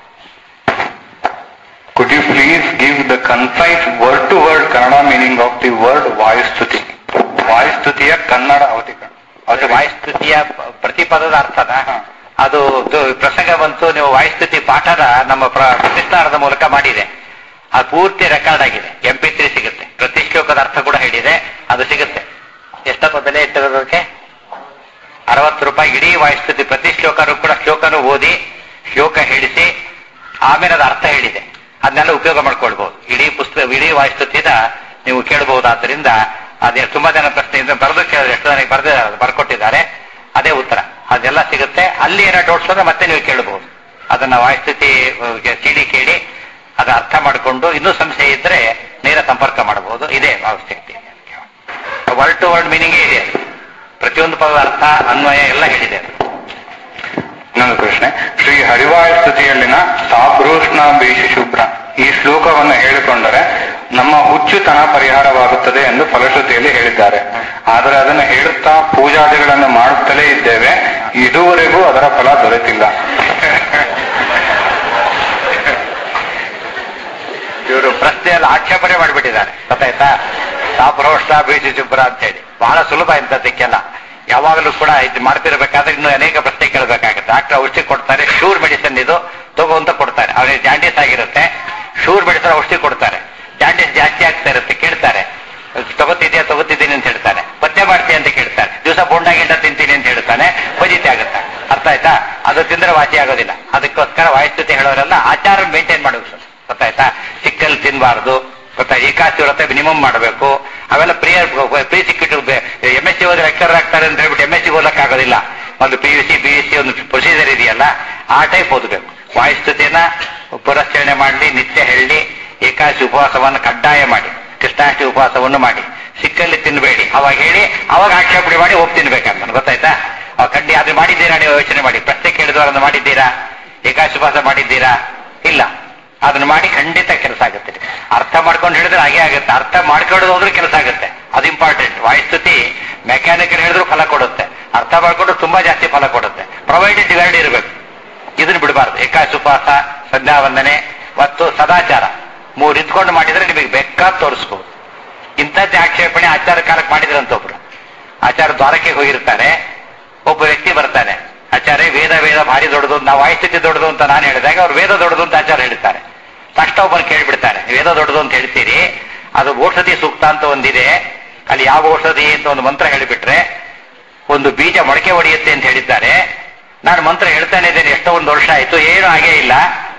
Could you please give the concise word-to-word Kannada meaning of the word Vayustuti? ವಾಯುಸ್ತುತಿಯ Kannada ಅವಧಿಕರಣ ಅದು ವಾಯುಸ್ತುತಿಯ ಪ- ಪ್ರತಿಪದದ ಅರ್ಥನ ಅದು ದು- ಪ್ರಸಂಗ ಬಂತು ನೀವು ವಾಯುಸ್ತುತಿ ಪಾಠನ ನಮ್ಮ ಪ್ರ- ಪ್ರತಿಷ್ಠಾನದ ಮೂಲಕ ಮಾಡಿದೆ ಅದು ಪೂರ್ತಿ ರೆಕಾರ್ಡ್ ಆಗಿದೆ ಎಂ ಪಿ ತ್ರೀ ಸಿಗುತ್ತೆ ಪ್ರತಿ ಶ್ಲೋಕದ ಅರ್ಥ ಕೂಡ ಹೇಳಿದೆ ಅದು ಸಿಗುತ್ತೆ ಎಷ್ಟಪ್ಪ ಬೆಲೆ ಇಟ್ಟಿರೋದಕ್ಕೆ ಅರವತ್ತು ರೂಪಾಯಿ ಇಡೀ ವಾಯುಸ್ತುತಿ ಪ್ರತಿ ಶ್ಲೋಕನೂ ಕೂಡ ಶ್ಲೋಕನೂ ಓದಿ ಶ್ಲೋಕ ಹೇಳಿಸಿ ಆಮೇಲೆ ಅದು ಅರ್ಥ ಹೇಳಿದೆ ಅದನ್ನೆಲ್ಲ ಉಪಯೋಗ ಮಾಡ್ಕೊಳ್ಬಹುದು ಇಡೀ ಪುಸ್ತಕ ಇಡೀ ವಾಯುಸ್ತುತಿನ ನೀವು ಕೇಳಬಹುದಾದ್ರಿಂದ ಅದೇ ತುಂಬಾ ಜನ ಪ್ರಶ್ನೆಯಿಂದ ಬರೆದು ಕೇಳಿದ್ರೆ ಎಷ್ಟು ಜನಕ್ಕೆ ಬರೆದ ಬರ್ಕೊಟ್ಟಿದ್ದಾರೆ ಅದೇ ಉತ್ತರ ಅದೆಲ್ಲ ಸಿಗುತ್ತೆ ಅಲ್ಲಿ ಏನೋ ಡೌಟ್ಸ್ ಅಂದ್ರೆ ಮತ್ತೆ ನೀವು ಕೇಳಬಹುದು ಅದನ್ನ ವಾಯುಸ್ಥಿತಿ ಸಿಡಿ ಕೇಳಿ ಅದು ಅರ್ಥ ಮಾಡಿಕೊಂಡು ಇನ್ನೂ ಸಂಶಯ ಇದ್ರೆ ನೇರ ಸಂಪರ್ಕ ಮಾಡಬಹುದು ಇದೇ ವಾಯುಸ್ಥಿತಿ ವರ್ಡ್ ಟು ವರ್ಡ್ ಮೀನಿಂಗೇ ಇದೆ ಪ್ರತಿಯೊಂದು ಪದದ ಅರ್ಥ ಅನ್ವಯ ಎಲ್ಲ ಹೇಳಿದೆ ಅದು. ಇನ್ನೊಂದು ಪ್ರಶ್ನೆ ಶ್ರೀ ಹರಿವಾಯುಸ್ತುತಿಯಲ್ಲಿನ ಸಾಭೃಷ್ಣ ಬೀಶಿ ಶುಭ್ರ ಈ ಶ್ಲೋಕವನ್ನು ಹೇಳಿಕೊಂಡರೆ ನಮ್ಮ ಹುಚ್ಚುತನ ಪರಿಹಾರವಾಗುತ್ತದೆ ಎಂದು ಫಲಶ್ರುತಿಯಲ್ಲಿ ಹೇಳಿದ್ದಾರೆ ಆದರೆ ಅದನ್ನು ಹೇಳುತ್ತಾ ಪೂಜಾದಿಗಳನ್ನು ಮಾಡುತ್ತಲೇ ಇದ್ದೇವೆ ಇದುವರೆಗೂ ಅದರ ಫಲ ದೊರೆತಿಲ್ಲ ಇವರು ಪ್ರಶ್ನೆಯಲ್ಲಿ ಆಕ್ಷೇಪಣೆ ಮಾಡಿಬಿಟ್ಟಿದ್ದಾರೆ ಗೊತ್ತಾಯ್ತಾ ಸಾಪ್ರೋಷ್ಟ ಬೀಸಿ ಶುಭ್ರ ಅಂತ ಹೇಳಿ ಬಹಳ ಸುಲಭ ಇಂಥದ್ದಕ್ಕೆಲ್ಲ ಯಾವಾಗಲೂ ಕೂಡ ಇದು ಮಾಡ್ತಿರ್ಬೇಕಾದ್ರೆ ಇನ್ನು ಅನೇಕ ಪ್ರಶ್ನೆ ಕೇಳಬೇಕಾಗುತ್ತೆ ಡಾಕ್ಟರ್ ಔಷಧಿ ಕೊಡ್ತಾರೆ ಶೂರ್ ಮೆಡಿಸಿನ್ ಇದು ತಗೋ ಅಂತ ಕೊಡ್ತಾರೆ ಅವನಿಗೆ ಜಾಂಡೀಸ್ ಆಗಿರುತ್ತೆ ಶೂರ್ ಮೆಡಿಸಿನ್ ಔಷಧಿ ಕೊಡ್ತಾರೆ ಜಾಂಡೀಸ್ ಜಾಸ್ತಿ ಆಗ್ತಾ ಇರುತ್ತೆ ಕೇಳ್ತಾರೆ ತಗೋತಿದ್ಯಾ ತಗೋತಿದ್ದೀನಿ ಅಂತ ಹೇಳ್ತಾನೆ ಪತ್ತೆ ಮಾಡ್ತೀಯ ಅಂತ ಕೇಳ್ತಾರೆ ದಿವಸ ಬೋಂಡ ಗಿಂಡ ತಿಂತೀನಿ ಅಂತ ಹೇಳ್ತಾನೆ ಫಜಿತಿ ಆಗುತ್ತೆ ಅರ್ಥ ಆಯ್ತಾ ಅದು ತಿಂದ್ರೆ ವಾಸಿ ಆಗೋದಿಲ್ಲ ಅದಕ್ಕೋಸ್ಕರ ವಾಯುಸ್ಥಿತಿ ಹೇಳೋರೆಲ್ಲ ಆಚಾರ ಮೇಂಟೈನ್ ಮಾಡಬೇಕು ಸರ್ ಗೊತ್ತಾಯ್ತಾ ಚಿಕ್ಕಲ್ಲಿ ತಿನ್ಬಾರ್ದು ಗೊತ್ತಾ ಏಕಾಸಿ ವ್ರತ ಮಿನಿಮಮ್ ಮಾಡಬೇಕು ಅವೆಲ್ಲ ಪ್ರಿಯ ಪ್ರೀ ಸಿಕ್ಕಿಟ್ಟು ಎಂ ಎಸ್ ಸಿ ಹೋದ್ರೆ ಲೆಕ್ಚರ್ ಆಗ್ತಾರೆ ಅಂತ ಹೇಳ್ಬಿಟ್ಟು ಎಂ ಎಸ್ ಸಿ ಓದಕ್ಕೆ ಆಗೋದಿಲ್ಲ ಒಂದು P U C P U C ಒಂದು ಪ್ರೊಸೀಜರ್ ಇದೆಯಲ್ಲ ಆ ಟೈಪ್ ಓದಬೇಕು ವಾಯುಸ್ಥಿತಿಯನ್ನ ಪುರಸ್ಕರಣೆ ಮಾಡಲಿ ನಿತ್ಯ ಹೇಳಿ ಏಕಾಸಿ ಉಪವಾಸವನ್ನು ಕಡ್ಡಾಯ ಮಾಡಿ ಕೃಷ್ಣಾಷ್ಟಮಿ ಉಪವಾಸವನ್ನು ಮಾಡಿ ಸಿಕ್ಕಲ್ಲಿ ತಿನ್ನಬೇಡಿ ಅವಾಗ ಹೇಳಿ ಅವಾಗ ಆಕ್ಷೇಪಣೆ ಮಾಡಿ ಹೋಗಿ ತಿನ್ಬೇಕಂತ ಗೊತ್ತಾಯ್ತಾ ಅವಾಗ ಕಡ್ಡಿ ಅದು ಮಾಡಿದ್ದೀರಾ ನೀವು ಯೋಚನೆ ಮಾಡಿ ಪ್ರಶ್ನೆ ಕೇಳಿದವರನ್ನು ಮಾಡಿದ್ದೀರಾ ಏಕಾಶಿ ಉಪವಾಸ ಮಾಡಿದ್ದೀರಾ ಇಲ್ಲ ಅದನ್ನ ಮಾಡಿ ಖಂಡಿತ ಕೆಲಸ ಆಗುತ್ತೆ ಅರ್ಥ ಮಾಡ್ಕೊಂಡು ಹೇಳಿದ್ರೆ ಹಾಗೆ ಆಗುತ್ತೆ ಅರ್ಥ ಮಾಡ್ಕೊಳ್ಳೋದು ಹೋದ್ರೆ ಕೆಲಸ ಆಗುತ್ತೆ ಅದು ಇಂಪಾರ್ಟೆಂಟ್ ವಾಯುಸ್ತುತಿ ಮೆಕ್ಯಾನಿಕಲ್ ಹೇಳಿದ್ರು ಫಲ ಕೊಡುತ್ತೆ ಅರ್ಥ ಮಾಡ್ಕೊಂಡ್ರೆ ತುಂಬಾ ಜಾಸ್ತಿ ಫಲ ಕೊಡುತ್ತೆ ಪ್ರೊವೈಡೆಡ್ ಡಿವೈಡ್ ಇರಬೇಕು ಇದನ್ನ ಬಿಡಬಾರ್ದು ಏಕಾಶಿ ಉಪವಾಸ ಸಂಧ್ಯಾ ವಂದನೆ ಮತ್ತು ಸದಾಚಾರ ಮೂರು ಇದ್ಕೊಂಡು ಮಾಡಿದ್ರೆ ನಿಮಗೆ ಬೇಕಾದ್ ತೋರಿಸ್ಬೋದು ಇಂಥದ್ದೇ ಆಕ್ಷೇಪಣೆ ಆಚಾರ ಕಾಲಕ್ಕೆ ಮಾಡಿದ್ರಂತ ಒಬ್ರು ಆಚಾರ ದ್ವಾರಕ್ಕೆ ಹೋಗಿರ್ತಾರೆ ಒಬ್ಬ ವ್ಯಕ್ತಿ ಬರ್ತಾನೆ ಆಚಾರ್ಯ ವೇದ ವೇದ ಭಾರಿ ದೊಡ್ಡದು ನಾವು ವಾಯುಸ್ಥಿತಿ ದೊಡ್ಡದು ಅಂತ ನಾನು ಹೇಳಿದಾಗ ಅವ್ರು ವೇದ ದೊಡ್ಡದು ಅಂತ ಆಚಾರ ಹೇಳ್ತಾರೆ ತಕ್ಷಣ ಒಬ್ಬರು ಕೇಳಿಬಿಡ್ತಾರೆ ವೇದ ದೊಡ್ಡದು ಅಂತ ಹೇಳ್ತೀರಿ ಅದು ಔಷಧಿ ಸೂಕ್ತ ಅಂತ ಒಂದಿದೆ ಅಲ್ಲಿ ಯಾವ ಔಷಧಿ ಅಂತ ಒಂದು ಮಂತ್ರ ಹೇಳಿಬಿಟ್ರೆ ಒಂದು ಬೀಜ ಮೊಳಕೆ ಹೊಡೆಯುತ್ತೆ ಅಂತ ಹೇಳಿದ್ದಾರೆ ನಾನು ಮಂತ್ರ ಹೇಳ್ತಾನೆ ಇದ್ದೇನೆ ಎಷ್ಟೋ ಒಂದು ವರ್ಷ ಆಯ್ತು ಏನು ಹಾಗೇ ಇಲ್ಲ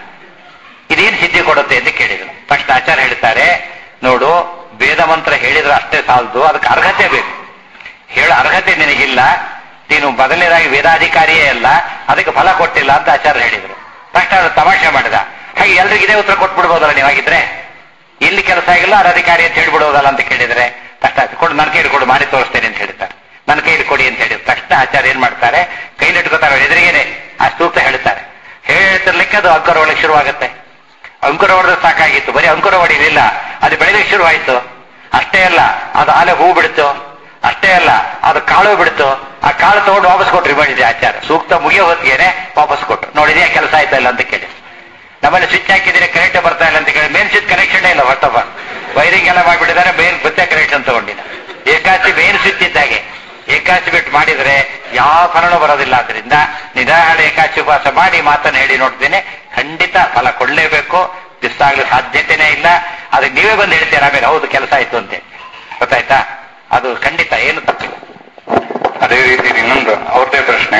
ಇದೇನು ಸಿದ್ಧಿ ಕೊಡುತ್ತೆ ಅಂತ ಕೇಳಿದ್ರು ತಕ್ಷಣ ಆಚಾರ್ಯ ಹೇಳ್ತಾರೆ ನೋಡು ವೇದ ಮಂತ್ರ ಹೇಳಿದ್ರೆ ಅಷ್ಟೇ ಸಾಲದು ಅದಕ್ಕೆ ಅರ್ಹತೆ ಬೇಕು ಹೇಳ ಅರ್ಹತೆ ನಿನಗಿಲ್ಲ ನೀನು ಮೊದಲನೇದಾಗಿ ವೇದಾಧಿಕಾರಿಯೇ ಅಲ್ಲ ಅದಕ್ಕೆ ಫಲ ಕೊಟ್ಟಿಲ್ಲ ಅಂತ ಆಚಾರ್ಯ ಹೇಳಿದ್ರು ತಕ್ಷಣ ಅವ್ರು ತಮಾಷೆ ಮಾಡಿದ ಹಾಗೆ ಎಲ್ರಿಗೂ ಇದೇ ಉತ್ತರ ಕೊಟ್ಬಿಡ್ಬೋದಲ್ಲ ನೀವಾಗಿದ್ರೆ ಇಲ್ಲಿ ಕೆಲಸ ಆಗಿಲ್ಲ ಅದು ಅಧಿಕಾರಿ ಅಂತ ಹೇಳ್ಬಿಡೋದಲ್ಲ ಅಂತ ಕೇಳಿದ್ರೆ ತಕ್ಷಣ ಕೊಡು ನನ್ನ ಕೈಲಿ ಕೊಡು ಮಾಡಿ ತೋರಿಸ್ತೇನೆ ಅಂತ ಹೇಳ್ತಾರೆ ನನ್ನ ಕೈಲಿ ಕೊಡಿ ಅಂತ ಹೇಳಿದ ತಕ್ಷಣ ಆಚಾರ್ಯ ಏನ್ ಮಾಡ್ತಾರೆ ಕೈಲಿ ಇಟ್ಕೋತಾರೆ ಎದುರಿಗೇನೆ ಆ ಸೂಕ್ತ ಹೇಳ್ತಾರೆ ಹೇಳ್ತಿರ್ಲಿಕ್ಕೆ ಅದು ಅಂಕರ ಒಳಗೆ ಶುರುವಾಗುತ್ತೆ ಅಂಕುರ ಹೊಡೆದ್ರೆ ಸಾಕಾಗಿತ್ತು ಬರೀ ಅಂಕುರ ಹೊಡಿಲಿಲ್ಲ ಅದು ಬೆಳೆಲಿಕ್ಕೆ ಶುರುವಾಯ್ತು ಅಷ್ಟೇ ಅಲ್ಲ ಅದು ಆಲೆ ಹೂ ಬಿಡ್ತು ಅಷ್ಟೇ ಅಲ್ಲ ಅದು ಕಾಳು ಬಿಡ್ತು ಆ ಕಾಳು ತಗೊಂಡು ವಾಪಸ್ ಕೊಟ್ರಿ ಮಾಡಿದೆ ಆಚಾರ ಸೂಕ್ತ ಮುಗಿಯೋ ಹೊತ್ತಿಗೆನೆ ವಾಪಸ್ ಕೊಟ್ರು ನೋಡಿದ್ಯಾ ಕೆಲಸ ಆಯ್ತಾ ಇಲ್ಲ ಅಂತ ಕೇಳಿ ನಮ್ಮಲ್ಲಿ ಸ್ವಿಚ್ ಹಾಕಿದ್ರೆ ಕರೆಂಟ್ ಬರ್ತಾ ಇಲ್ಲ ಅಂತ ಕೇಳಿ ಮೇನ್ ಸ್ವಿಚ್ ಕನೆಕ್ಷನ್ ಇಲ್ಲ ಫಸ್ಟ್ ಆಫ್ ಆಲ್ ವೈರಿಂಗ್ ಎಲ್ಲ ಮಾಡಿಬಿಟ್ಟಿದ್ದಾರೆ ಮೇನ್ ಮತ್ತೆ ಕನೆಕ್ಷನ್ ತಗೊಂಡಿಲ್ಲ ಏಕಾಸಿ ಮೇನ್ ಸ್ವಿಚ್ ಇದ್ದಾಗೆ ಏಕಾಸಿ ಬಿಟ್ಟು ಮಾಡಿದ್ರೆ ಯಾವ ಫಲನೂ ಬರೋದಿಲ್ಲ ಆದ್ರಿಂದ ನಿಧಾನ ಏಕಾಸಿ ಉಪವಾಸ ಮಾಡಿ ಮಾತನ್ನು ಹೇಳಿ ನೋಡ್ತೇನೆ ಖಂಡಿತ ಫಲ ಕೊಡ್ಲೇಬೇಕು ಮಿಸ್ಸಾಗ್ಲು ಸಾಧ್ಯತೆನೇ ಇಲ್ಲ ಅದಕ್ಕೆ ನೀವೇ ಬಂದು ಹೇಳ್ತೀರಾ ಆಮೇಲೆ ಹೌದು ಕೆಲಸ ಆಯ್ತು ಅಂತ ಗೊತ್ತಾಯ್ತಾ ಅದು ಖಂಡಿತ ಏನು ತಪ್ಪಿಲ್ಲ ಅದೇ ರೀತಿ ಇನ್ನೊಂದು ಅವ್ರದ್ದೇ ಪ್ರಶ್ನೆ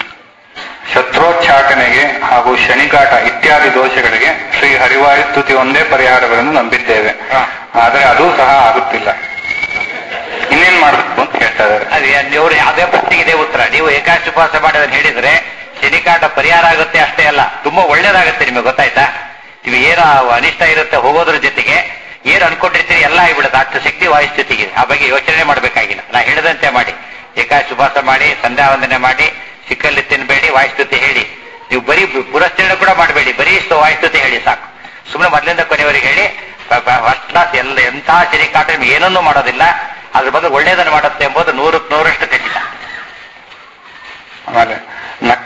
ಶತ್ರೋಚ್ಚಾಟನೆಗೆ ಹಾಗೂ ಶನಿಕಾಟ ಇತ್ಯಾದಿ ದೋಷಗಳಿಗೆ ಶ್ರೀ ಹರಿವಾಯು ಸ್ತುತಿ ಒಂದೇ ಪರಿಹಾರಗಳನ್ನು ನಂಬಿದ್ದೇವೆ ಹಾ. ಆದರೆ ಅದೂ ಸಹ ಆಗುತ್ತಿಲ್ಲ ಇನ್ನೇನ್ ಮಾಡಬೇಕು ಅಂತ ಹೇಳ್ತಾ ಇದ್ದಾರೆ ಅದೇ ನೀವು ಯಾವುದೇ ಪ್ರಶ್ನೆಗೆ ಇದೇ ಉತ್ತರ ನೀವು ಏಕಾಶಿ ಉಪವಾಸ ಮಾಡೋದನ್ನ ಹೇಳಿದ್ರೆ ಶನಿಕಾಟ ಪರಿಹಾರ ಆಗುತ್ತೆ ಅಷ್ಟೇ ಅಲ್ಲ ತುಂಬಾ ಒಳ್ಳೇದಾಗುತ್ತೆ ನಿಮಗೆ ಗೊತ್ತಾಯ್ತಾ ನೀವು ಏನೋ ಅನಿಷ್ಟ ಇರುತ್ತೆ ಹೋಗೋದ್ರ ಜೊತೆಗೆ ಏನ್ ಅನ್ಕೊಂಡಿರ್ತೀರಿ ಎಲ್ಲ ಆಗಿಬಿಡುತ್ತೆ ಅಷ್ಟು ಶಕ್ತಿ ವಾಯುಸ್ಥಿತಿಗೆ ಆ ಬಗ್ಗೆ ಯೋಚನೆ ಮಾಡಬೇಕಾಗಿಲ್ಲ ನಾ ಹೇಳಿದಂತೆ ಮಾಡಿ ಏಕಾಶ ಉಪವಾಸ ಮಾಡಿ ಸಂಧ್ಯಾ ವಂದನೆ ಮಾಡಿ ಸಿಕ್ಕಲ್ಲಿ ತಿನ್ಬೇಡಿ ವಾಯುಸ್ತುತಿ ಹೇಳಿ ನೀವು ಬರೀ ಪುರಸ್ಕರಣೆ ಕೂಡ ಮಾಡಬೇಡಿ ಬರೀ ಇಷ್ಟು ವಾಯುಸ್ತುತಿ ಹೇಳಿ ಸಾಕು ಸುಮ್ಮನೆ ಮೊದಲಿಂದ ಕೊನೆಯವರೆಗೆ ಹೇಳಿ ಫಸ್ಟ್ ಕ್ಲಾಸ್ ಎಲ್ಲ ಎಂಥ ಸಿರಿಕಾಟ ನಿಮ್ಗೆ ಏನನ್ನೂ ಮಾಡೋದಿಲ್ಲ ಅದ್ರ ಬದಲು ಒಳ್ಳೇದನ್ನು ಮಾಡುತ್ತೆ ಎಂಬುದು ನೂರಕ್ಕೆ ನೂರಷ್ಟು ಖಚಿತ ಆಮೇಲೆ ನಕ್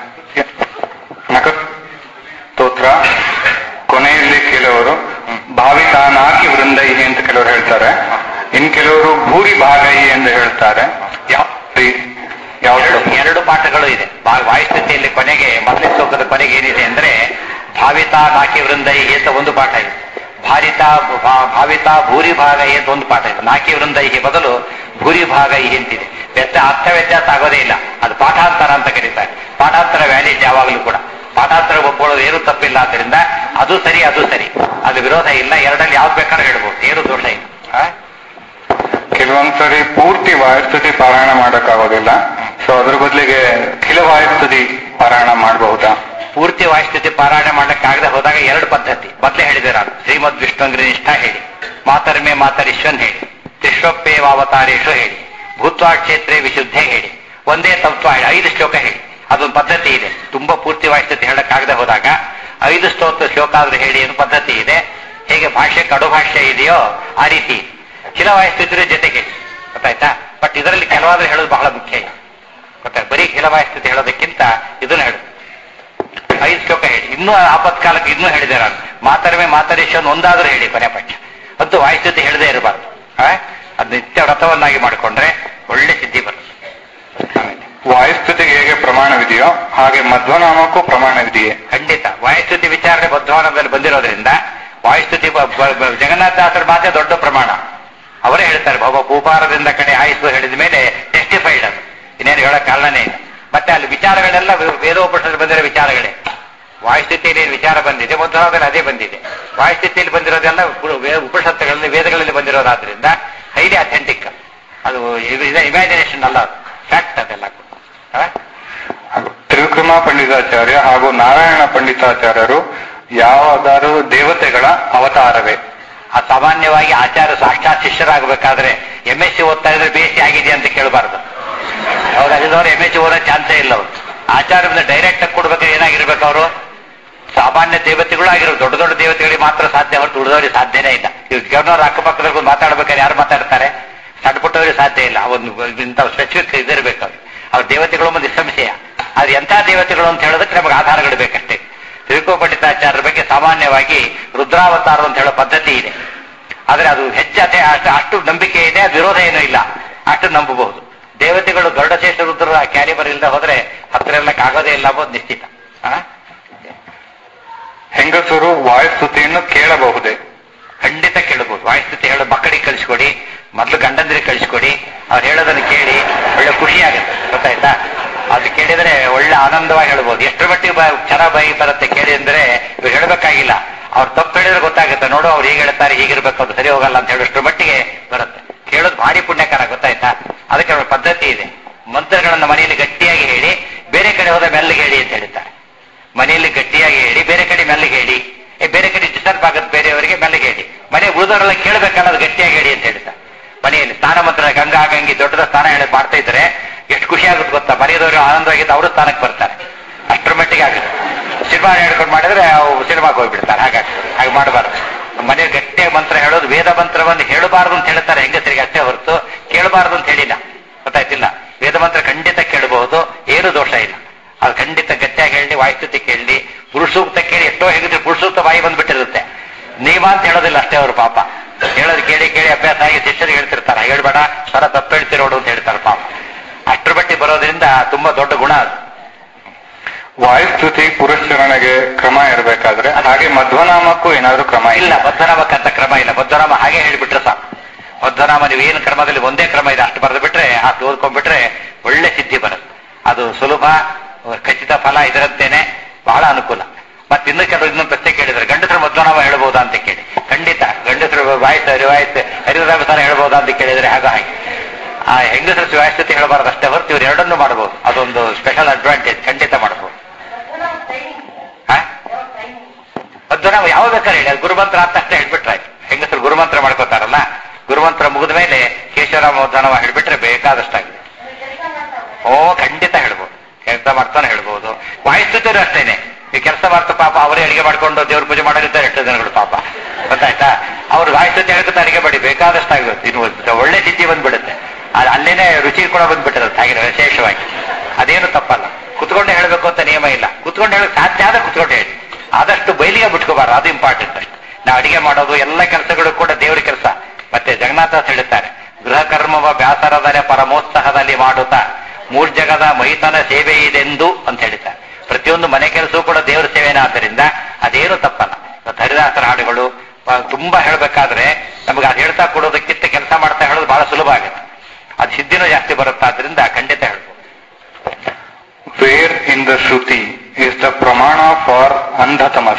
ನಕ ಸ್ತೋತ್ರ ಕೊನೆಯಲ್ಲಿ ಕೆಲವರು ಭಾವಿತ ನಾಕಿ ವೃಂದೈಹಿ ಅಂತ ಕೆಲವರು ಹೇಳ್ತಾರೆ ಇನ್ ಕೆಲವರು ಭೂರಿ ಭಾಗೈ ಎಂದು ಹೇಳ್ತಾರೆ ಯಾವ ಯಾವುದು ಎರಡು ಎರಡು ಪಾಠಗಳು ಇದೆ ಭಾ- ವಾಯುಸ್ಥಿತಿಯಲ್ಲಿ ಕೊನೆಗೆ ಮೊದಲನೇ ಶ್ಲೋಕದ ಕೊನೆಗೆ ಏನಿದೆ ಅಂದ್ರೆ ಭಾವಿತ ನಾಕಿ ವೃಂದೈ ಅಂತ ಒಂದು ಪಾಠ ಇದೆ ಭಾರಿತ ಭಾ- ಭಾವಿತ ಭೂರಿ ಭಾಗ ಅಂತ ಒಂದು ಪಾಠ ಇದೆ ನಾಕಿ ವೃಂದೈಹಿ ಬದಲು ಭೂರಿ ಭಾಗ ಅಂತಿದೆ ವ್ಯತ್ಯ ಅರ್ಥ ವ್ಯತ್ಯಾಸ ಆಗೋದೇ ಇಲ್ಲ ಅದು ಪಾಠಾಂತರ ಅಂತ ಕರೀತಾರೆ ಪಾಠಾಂತರ ವ್ಯಾಲಿಡ್ ಯಾವಾಗಲೂ ಕೂಡ ಪಾಠಾಂತರ ಒಪ್ಕೊಳ್ಳೋದು ಏನು ತಪ್ಪಿಲ್ಲ ಆದ್ದರಿಂದ ಅದು ಸರಿ ಅದು ಸರಿ ಅದು ವಿರೋಧ ಇಲ್ಲ ಎರಡಲ್ಲಿ ಯಾವ್ದು ಬೇಕಾದ್ರೂ ಹೇಳ್ಬೋದು ಏನು ದೋಷ ಇಲ್ಲ ಆ? ಕೆಲವೊಂದ್ಸರಿ ಪೂರ್ತಿ ವಾಯುಸ್ತುತಿ ಪಾರಾಯಣ ಮಾಡೋಕ್ಕಾಗೋದಿಲ್ಲ ಸೊ ಅದ್ರ ಬದಲಿಗೆ ಖಿಲ ವಾಯುಸ್ತುತಿ ಪಾರಾಯಣ ಮಾಡಬಹುದಾ ಪೂರ್ತಿ ವಾಯುಸ್ಥಿತಿ ಪಾರಾಯಣ ಮಾಡಕ್ಕಾಗದೆ ಹೋದಾಗ ಎರಡು ಪದ್ಧತಿ ಮೊದಲೇ ಹೇಳಿದೆ ನಾನು ಶ್ರೀಮದ್ ವಿಷ್ಣುಂಗ್ರಿ ನಿಷ್ಠ ಹೇಳಿ ಮಾತರ್ಮೆ ಮಾತರಿಶ್ವನ್ ಹೇಳಿ ತ್ರಿಶ್ವಪ್ಪೇವಾವತಾರೇಶು ಹೇಳಿ ಭೂತ್ವಾ ಕ್ಷೇತ್ರೇ ವಿಶುದ್ಧೆ ಹೇಳಿ ಒಂದೇ ತತ್ವ ಹೇಳಿ ಐದು ಶ್ಲೋಕ ಹೇಳಿ ಅದೊಂದು ಪದ್ಧತಿ ಇದೆ ತುಂಬಾ ಪೂರ್ತಿ ವಾಯುಸ್ಥಿತಿ ಹೇಳಕ್ಕಾಗದೆ ಹೋದಾಗ ಐದು ಸ್ತೋತ್ರ ಶ್ಲೋಕ ಆದ್ರೂ ಹೇಳಿ ಅನ್ನೋ ಪದ್ಧತಿ ಇದೆ ಹೇಗೆ ಭಾಷೆ ಕಡು ಭಾಷೆ ಇದೆಯೋ ಆ ರೀತಿ ಚಿಲ ವಾಯುಸ್ಥಿತಿಯ ಜೊತೆಗೆ ಗೊತ್ತಾಯ್ತಾ ಬಟ್ ಇದರಲ್ಲಿ ಕೆಲವಾದ್ರೂ ಹೇಳೋದು ಬಹಳ ಮುಖ್ಯ ಇದೆ ಗೊತ್ತಾಯ್ತು ಬರೀ ಖಿಲ ವಾಯುಸ್ಥಿತಿ ಹೇಳೋದಕ್ಕಿಂತ ಇದನ್ನ ಹೇಳು ಐದು ಶ್ಲೋಕ ಹೇಳಿ ಇನ್ನೂ ಆಪತ್ಕಾಲಕ್ಕೆ ಇನ್ನೂ ಹೇಳಿದೆ ನಾನು ಮಾತರಮೆ ಮಾತರೇಶನ್ ಒಂದಾದ್ರೂ ಹೇಳಿ ಕೊನೆ ಪಕ್ಷ ಅದು ವಾಯುಸ್ಥಿತಿ ಹೇಳದೇ ಇರಬಾರ್ದು ಆ? ಅದ್ ನಿತ್ಯ ವ್ರತವನ್ನಾಗಿ ಮಾಡಿಕೊಂಡ್ರೆ ಒಳ್ಳೆ ಸಿದ್ಧಿ ಬರುತ್ತೆ ವಾಯುಸ್ತುತಿಗೆ ಹೇಗೆ ಪ್ರಮಾಣವಿದೆಯೋ ಹಾಗೆ ಮಧ್ವನಾಮಕ್ಕೂ ಪ್ರಮಾಣವಿದೆಯೇ ಖಂಡಿತ ವಾಯುಸ್ತುತಿ ವಿಚಾರಣೆ ಬದ್ಧವಾನದಲ್ಲಿ ಬಂದಿರೋದ್ರಿಂದ ವಾಯುಸ್ತುತಿ ಬ- ಬ- ಬ- ಜಗನ್ನಾಥದಾಸರ ಮಾತೆ ದೊಡ್ಡ ಪ್ರಮಾಣ ಅವರೇ ಹೇಳ್ತಾರೆ ಬಾಬಾ ಭೂಪಾರದಿಂದ ಕಡೆ ಆಯಿಸು ಹೇಳಿದ ಮೇಲೆ ಟೆಸ್ಟಿಫೈಡ್ ಅದು ಇನ್ನೇನು ಹೇಳಕ್ ಕಾರಣನೇ ಇಲ್ಲ ಮತ್ತೆ ಅಲ್ಲಿ ವಿಚಾರಗಳೆಲ್ಲ ವೆ- ವೇದೋಪನಿಷದಲ್ಲಿ ಬಂದಿರೋ ವಿಚಾರಗಳೇ ವಾಯುಸ್ಥಿತಿಯಲ್ಲಿ ಏನ್ ವಿಚಾರ ಬಂದಿದೆ ಮೊದಲಾದಲ್ಲಿ ಅದೇ ಬಂದಿದೆ ವಾಯುಸ್ಥಿತಿಯಲ್ಲಿ ಬಂದಿರೋದೆಲ್ಲ ಉಪ- ವೇ- ಉಪನಿಷತ್ತುಗಳಲ್ಲಿ ವೇದಗಳಲ್ಲಿ ಬಂದಿರೋದಾದ್ರಿಂದ ಹೈಲಿ ಅಥೆಂಟಿಕ್ ಅದು ಇಮ್ಯಾಜಿನೇಷನ್ ಅಲ್ಲ ಅದು ಫ್ಯಾಕ್ಟ್ ಅದೆಲ್ಲ ಆ? ಹಾಗೂ ತ್ರಿವಿಕ್ರಮ ಪಂಡಿತಾಚಾರ್ಯ ಹಾಗೂ ನಾರಾಯಣ ಪಂಡಿತಾಚಾರ್ಯರು ಯಾವಾದರೂ ದೇವತೆಗಳ ಅವತಾರವೇ ಆ ಸಾಮಾನ್ಯವಾಗಿ ಆಚಾರ್ಯ ಸಾಕ್ಷಾತ್ ಶಿಷ್ಯರಾಗಬೇಕಾದ್ರೆ ಎಂ ಎಸ್ ಸಿ ಓದ್ತಾ ಇದ್ರೆ ಬಿ ಎಸ್ ಸಿ ಆಗಿದೆ ಅಂತ ಕೇಳಬಾರ್ದು ಅವ್ರು ಅಲ್ಲಿದವ್ರು ಎಂ ಎಸ್ ಸಿ ಓದೋ ಚಾನ್ಸೇ ಇಲ್ಲ ಅವರು ಆಚಾರ್ಯದಿಂದ ಡೈರೆಕ್ಟ್ ಆಗಿ ಕೊಡ್ಬೇಕಾದ್ರೆ ಏನಾಗಿರ್ಬೇಕು ಅವರು ಸಾಮಾನ್ಯ ದೇವತೆಗಳು ಆಗಿರೋದು ದೊಡ್ಡ ದೊಡ್ಡ ದೇವತೆಗಳಿಗೆ ಮಾತ್ರ ಸಾಧ್ಯ ಹೊರತು ಉಳಿದವರಿಗೆ ಸಾಧ್ಯನೇ ಇಲ್ಲ ಇವ್ ಗವರ್ನರ್ ಅಕ್ಕಪಕ್ಕದಲ್ಲಿ ಕೂತು ಮಾತಾಡ್ಬೇಕಾದ್ರೆ ಯಾರು ಮಾತಾಡ್ತಾರೆ ಸಣ್ಣ ಪುಟ್ಟವರಿಗೆ ಸಾಧ್ಯ ಇಲ್ಲ ಒಂದು ಇಂಥ ಸ್ಪೆಸಿಫಿಕ್ ಇದಿರ್ಬೇಕು ಅವ್ರಿಗೆ ಅವ್ರ ದೇವತೆಗಳು ಒಂದು ಸಂಶಯ ಅದು ಎಂಥ ದೇವತೆಗಳು ಅಂತ ಹೇಳೋದಕ್ಕೆ ನಮಗೆ ಆಧಾರಗಳು ಬೇಕಷ್ಟೇ ತ್ರಿಕೋ ಪಂಡಿತಾಚಾರ್ಯರ ಬಗ್ಗೆ ಸಾಮಾನ್ಯವಾಗಿ ರುದ್ರಾವತಾರ ಅಂತ ಹೇಳೋ ಪದ್ಧತಿ ಇದೆ ಆದ್ರೆ ಅದು ಹೆಚ್ಚತೆ ಅಷ್ಟು ಅಷ್ಟು ನಂಬಿಕೆ ಇದೆ ಅದು ವಿರೋಧ ಏನೂ ಇಲ್ಲ ಅಷ್ಟು ನಂಬಬಹುದು ದೇವತೆಗಳು ಗರುಡಶೇಷ ರುದ್ರ ಕ್ಯಾಲಿಬರ್ ಇಲ್ಲದೆ ಹೋದ್ರೆ ಹತ್ರ ಎಲ್ಲಕ್ಕೆ ಆಗೋದೇ ಇಲ್ಲ ಅಂಬೋದು ನಿಶ್ಚಿತ ಆ? ಹೆಂಗಸರು ವಾಯುಸ್ತುತಿಯನ್ನು ಕೇಳಬಹುದೇ ಖಂಡಿತ ಕೇಳಬಹುದು ವಾಯುಸ್ಥಿತಿ ಹೇಳೋ ಮಕ್ಕಳಿಗೆ ಕಳಿಸ್ಕೊಡಿ ಮೊದಲು ಗಂಡಂದ್ರಿಗೆ ಕಳಿಸ್ಕೊಡಿ ಅವ್ರು ಹೇಳೋದನ್ನು ಕೇಳಿ ಒಳ್ಳೆ ಖುಷಿ ಆಗುತ್ತೆ ಗೊತ್ತಾಯ್ತಾ ಅದು ಕೇಳಿದ್ರೆ ಒಳ್ಳೆ ಆನಂದವಾಗಿ ಹೇಳ್ಬೋದು ಎಷ್ಟರ ಮಟ್ಟಿಗೆ ಬ- ಚೆನ್ನಾಗಿ ಬಾಯಿ ಬರುತ್ತೆ ಕೇಳಿ ಅಂದ್ರೆ ಇವ್ರು ಹೇಳಬೇಕಾಗಿಲ್ಲ ಅವ್ರು ತಪ್ಪು ಹೇಳಿದ್ರೆ ಗೊತ್ತಾಗುತ್ತೆ ನೋಡು ಅವ್ರು ಹೀಗೆ ಹೇಳ್ತಾರೆ ಹೀಗಿರ್ಬೇಕು ಅದು ಸರಿ ಹೋಗಲ್ಲ ಅಂತ ಹೇಳೋಷ್ಟ್ರ ಮಟ್ಟಿಗೆ ಬರುತ್ತೆ ಕೇಳೋದು ಭಾರಿ ಪುಣ್ಯಕರ ಗೊತ್ತಾಯ್ತಾ ಅದಕ್ಕೆ ಅವ್ರ ಪದ್ಧತಿ ಇದೆ ಮಂತ್ರಗಳನ್ನ ಮನೆಯಲ್ಲಿ ಗಟ್ಟಿಯಾಗಿ ಹೇಳಿ ಬೇರೆ ಕಡೆ ಹೋದ ಮೆಲ್ಲಿಗೆ ಹೇಳಿ ಅಂತ ಹೇಳ್ತಾರೆ ಮನೆಯಲ್ಲಿ ಗಟ್ಟಿಯಾಗಿ ಹೇಳಿ ಬೇರೆ ಕಡೆ ಮೆಲ್ಲಿಗೆ ಹೇಳಿ ಏ ಬೇರೆ ಕಡೆ ಡಿಸ್ಟರ್ಬ್ ಆಗುತ್ತೆ ಬೇರೆಯವರಿಗೆ ಮೆಲ್ಲಿಗೆ ಹೇಳಿ ಮನೆ ಉಳಿದವರೆಲ್ಲ ಕೇಳಬೇಕಲ್ಲ ಅದು ಗಟ್ಟಿಯಾಗಿ ಹೇಳಿ ಅಂತ ಹೇಳ್ತಾರೆ ಮನೆಯಲ್ಲಿ ಸ್ನಾನ ಮಂತ್ರ ಗಂಗಾ ಗಂಗಿ ದೊಡ್ಡದ ಸ್ನಾನ ಹೇಳಿ ಮಾಡ್ತಾ ಇದ್ರೆ ಎಷ್ಟು ಖುಷಿ ಆಗುತ್ತೆ ಗೊತ್ತಾ ಮನೆಯದವರು ಆನಂದವಾಗಿದ್ದು ಅವರು ಸ್ಥಾನಕ್ಕೆ ಬರ್ತಾರೆ ಅಷ್ಟರ ಮಟ್ಟಿಗೆ ಆಗುತ್ತೆ ಸಿನಿಮಾ ಹೇಳ್ಕೊಂಡು ಮಾಡಿದ್ರೆ ಅವು ಸಿನಿಮಾಗೆ ಹೋಗ್ಬಿಡ್ತಾರೆ ಹಾಗಾಗಿ ಹಾಗೆ ಮಾಡಬಾರ್ದು ಮನೆ ಗಟ್ಟಿಯಾಗಿ ಮಂತ್ರ ಹೇಳೋದು ವೇದ ಮಂತ್ರವನ್ನು ಹೇಳಬಾರ್ದು ಅಂತ ಹೇಳ್ತಾರೆ ಹೆಂಗಸರಿಗೆ ಅಷ್ಟೇ ಹೊರತು ಕೇಳಬಾರ್ದು ಅಂತ ಹೇಳಿಲ್ಲ ಗೊತ್ತಾಯ್ತಿಲ್ಲ ವೇದ ಮಂತ್ರ ಖಂಡಿತ ಕೇಳಬಹುದು ಏನು ದೋಷ ಇಲ್ಲ ಅದು ಖಂಡಿತ ಗಟ್ಟಿಯಾಗಿ ಹೇಳಿ ವಾಯುಸ್ತುತಿ ಕೇಳಿ ಪುರುಷೂಕ್ತ ಕೇಳಿ ಎಷ್ಟೋ ಹೆಂಗಸರು ಪುರುಷೂಕ್ತ ಬಾಯಿ ಬಂದ್ಬಿಟ್ಟಿರುತ್ತೆ ನೀವ ಅಂತ ಹೇಳೋದಿಲ್ಲ ಅಷ್ಟೇ ಅವರು ಪಾಪ ಹೇಳೋದು ಕೇಳಿ ಕೇಳಿ ಅಭ್ಯಾಸ ಆಗಿ ಶಿಷ್ಯರಿಗೆ ಹೇಳ್ತಿರ್ತಾರೆ ಹೇಳ್ಬೇಡ ಸ್ವರ ತಪ್ಪು ಹೇಳ್ತಿರೋಡು ಅಂತ ಹೇಳ್ತಾರೆ ಪಾಪ ಅಷ್ಟ್ರ ಬಟ್ಟಿ ಬರೋದ್ರಿಂದ ತುಂಬಾ ದೊಡ್ಡ ಗುಣ ಅದು ವಾಯುಸ್ತುತಿ ಪುರಸ್ಕರಣೆಗೆ ಕ್ರಮ ಇರಬೇಕಾದ್ರೆ ಹಾಗೆ ಮಧ್ವನಾಮಕ್ಕೂ ಏನಾದ್ರೂ ಕ್ರಮ ಇಲ್ಲ ಬದ್ಧನಾಮಕ್ಕಂತ ಕ್ರಮ ಇಲ್ಲ ಬದ್ಧನಾಮ ಹಾಗೆ ಹೇಳಿಬಿಟ್ರೆ ಸಾಕು ಬದ್ಧನಾಮ ನೀವು ಏನು ಕ್ರಮದಲ್ಲಿ ಒಂದೇ ಕ್ರಮ ಇದೆ ಅಷ್ಟು ಬರೆದು ಬಿಟ್ರೆ ಅಷ್ಟು ಓದ್ಕೊಂಡ್ಬಿಟ್ರೆ ಒಳ್ಳೆ ಸಿದ್ಧಿ ಬರುತ್ತೆ ಅದು ಸುಲಭ ಖಚಿತ ಫಲ ಇದರಂತೇನೆ ಬಹಳ ಅನುಕೂಲ ಮತ್ತೆ ಇನ್ನು ಕೆಲವರು ಇನ್ನೊಂದು ಪ್ರಶ್ನೆ ಕೇಳಿದ್ರೆ ಗಂಡಸರು ಮಧ್ವನಾಮ ಹೇಳ್ಬೋದಾ ಅಂತ ಕೇಳಿ ಖಂಡಿತ ಗಂಡಸರು ವಾಯ್ಸ್ ರಿವಾಯ್ಸ್ ಹರಿದಾನ ಹೇಳ್ಬೋದಾ ಅಂತ ಕೇಳಿದ್ರೆ ಹಾಗ ಹಾಗೆ ಆ ಹೆಂಗಸರು ಶಿವಾಯಸ್ಥಿತಿ ಹೇಳಬಾರದು ಅಷ್ಟೇ ಹೊರತು ಇವ್ರು ಎರಡನ್ನೂ ಮಾಡಬಹುದು ಅದೊಂದು ಸ್ಪೆಷಲ್ ಅಡ್ವಾಂಟೇಜ್ ಖಂಡಿತ ಮಾಡಬಹುದು ಮಧ್ವನಾಮ ಯಾವ ಬೇಕಾದ್ರೆ ಹೇಳಿ ಅದು ಗುರುಮಂತ್ರ ಅಂತ ಅಷ್ಟೇ ಹೇಳ್ಬಿಟ್ರೆ ಆಯ್ತು ಹೆಂಗಸರು ಗುರುಮಂತ್ರ ಮಾಡ್ಕೊಂಡು ಮುಗಿದ ಮೇಲೆ ಕೇಶವರಾಮೋದ್ಧಾನವ ಹೇಳ್ಬಿಟ್ರೆ ಬೇಕಾದಷ್ಟಾಗಿದೆ ಓ ಖಂಡಿತ ಹೇಳ್ಬೋದು ಕೆಲಸ ಮಾಡ್ತಾನೆ ಹೇಳ್ಬೋದು ವಾಯಿಸ್ತರು ಅಷ್ಟೇನೆ ಈ ಕೆಲಸ ಮಾಡ್ತಾ ಪಾಪ ಅವರೇ ಅಡಿಗೆ ಮಾಡ್ಕೊಂಡು ದೇವ್ರ ಪೂಜೆ ಮಾಡೋರಿದ್ದಾರೆ ಎಷ್ಟು ಜನಗಳು ಪಾಪ ಗೊತ್ತಾಯ್ತಾ ಅವ್ರು ವಾಯಿಸ್ತುತಿ ಹೇಳ್ಕೊತ ಅಡಿಗೆ ಮಾಡಿ ಬೇಕಾದಷ್ಟಾಗುತ್ತೆ ಇನ್ನು ಒಂದು ಒಳ್ಳೆ ಸಿದ್ಧಿ ಬಂದ್ಬಿಡುತ್ತೆ ಅದು ಅಲ್ಲೇನೆ ರುಚಿ ಕೂಡ ಬಂದ್ಬಿಟ್ಟಿರುತ್ತೆ ಹಾಗೆ ವಿಶೇಷವಾಗಿ ಅದೇನು ತಪ್ಪಲ್ಲ ಕುತ್ಕೊಂಡೆ ಹೇಳಬೇಕು ಅಂತ ನಿಯಮ ಇಲ್ಲ ಕುತ್ಕೊಂಡು ಹೇಳಕ್ ಸಾಧ್ಯ ಆದ ಕುತ್ಕೊಂಡು ಹೇಳಿ ಆದಷ್ಟು ಬಯಲಿಗೆ ಬಿಟ್ಕೋಬಾರ್ದು ಅದು ಇಂಪಾರ್ಟೆಂಟ್ ಅಷ್ಟು ನಾವು ಅಡಿಗೆ ಮಾಡೋದು ಎಲ್ಲ ಕೆಲಸಗಳು ಕೂಡ ದೇವ್ರ ಕೆಲಸ ಮತ್ತೆ ಜಗನ್ನಾಥ ಹೇಳುತ್ತಾರೆ ಗೃಹ ಕರ್ಮವ ಬ್ಯಾಸರದರೆ ಪರಮೋತ್ಸಾಹದಲ್ಲಿ ಮಾಡುತ್ತಾ ಮೂರ್ ಜಗದ ಮೈತನ ಸೇವೆ ಇದೆಂದು ಅಂತ ಹೇಳ್ತಾರೆ ಪ್ರತಿಯೊಂದು ಮನೆ ಕೆಲಸವೂ ಕೂಡ ದೇವರ ಸೇವೆನ ಆದ್ದರಿಂದ ಅದೇನು ತಪ್ಪಲ್ಲ ಇವತ್ತು ಹರಿದಾಸರ ಹಾಡುಗಳು ಆ, ತುಂಬಾ ಹೇಳ್ಬೇಕಾದ್ರೆ ನಮಗೆ ಅದು ಹೇಳ್ತಾ ಕೊಡೋದಕ್ಕಿಂತ ಕೆಲಸ ಮಾಡ್ತಾ ಹೇಳೋದು ಬಹಳ ಸುಲಭ ಆಗುತ್ತೆ ಅದು ಸಿದ್ಧಿನೂ ಜಾಸ್ತಿ ಬರುತ್ತಾದ್ರಿಂದ ಖಂಡಿತ ಹೇಳ್ಬೋದು Where in the Shruti is the pramana for Andhatamas?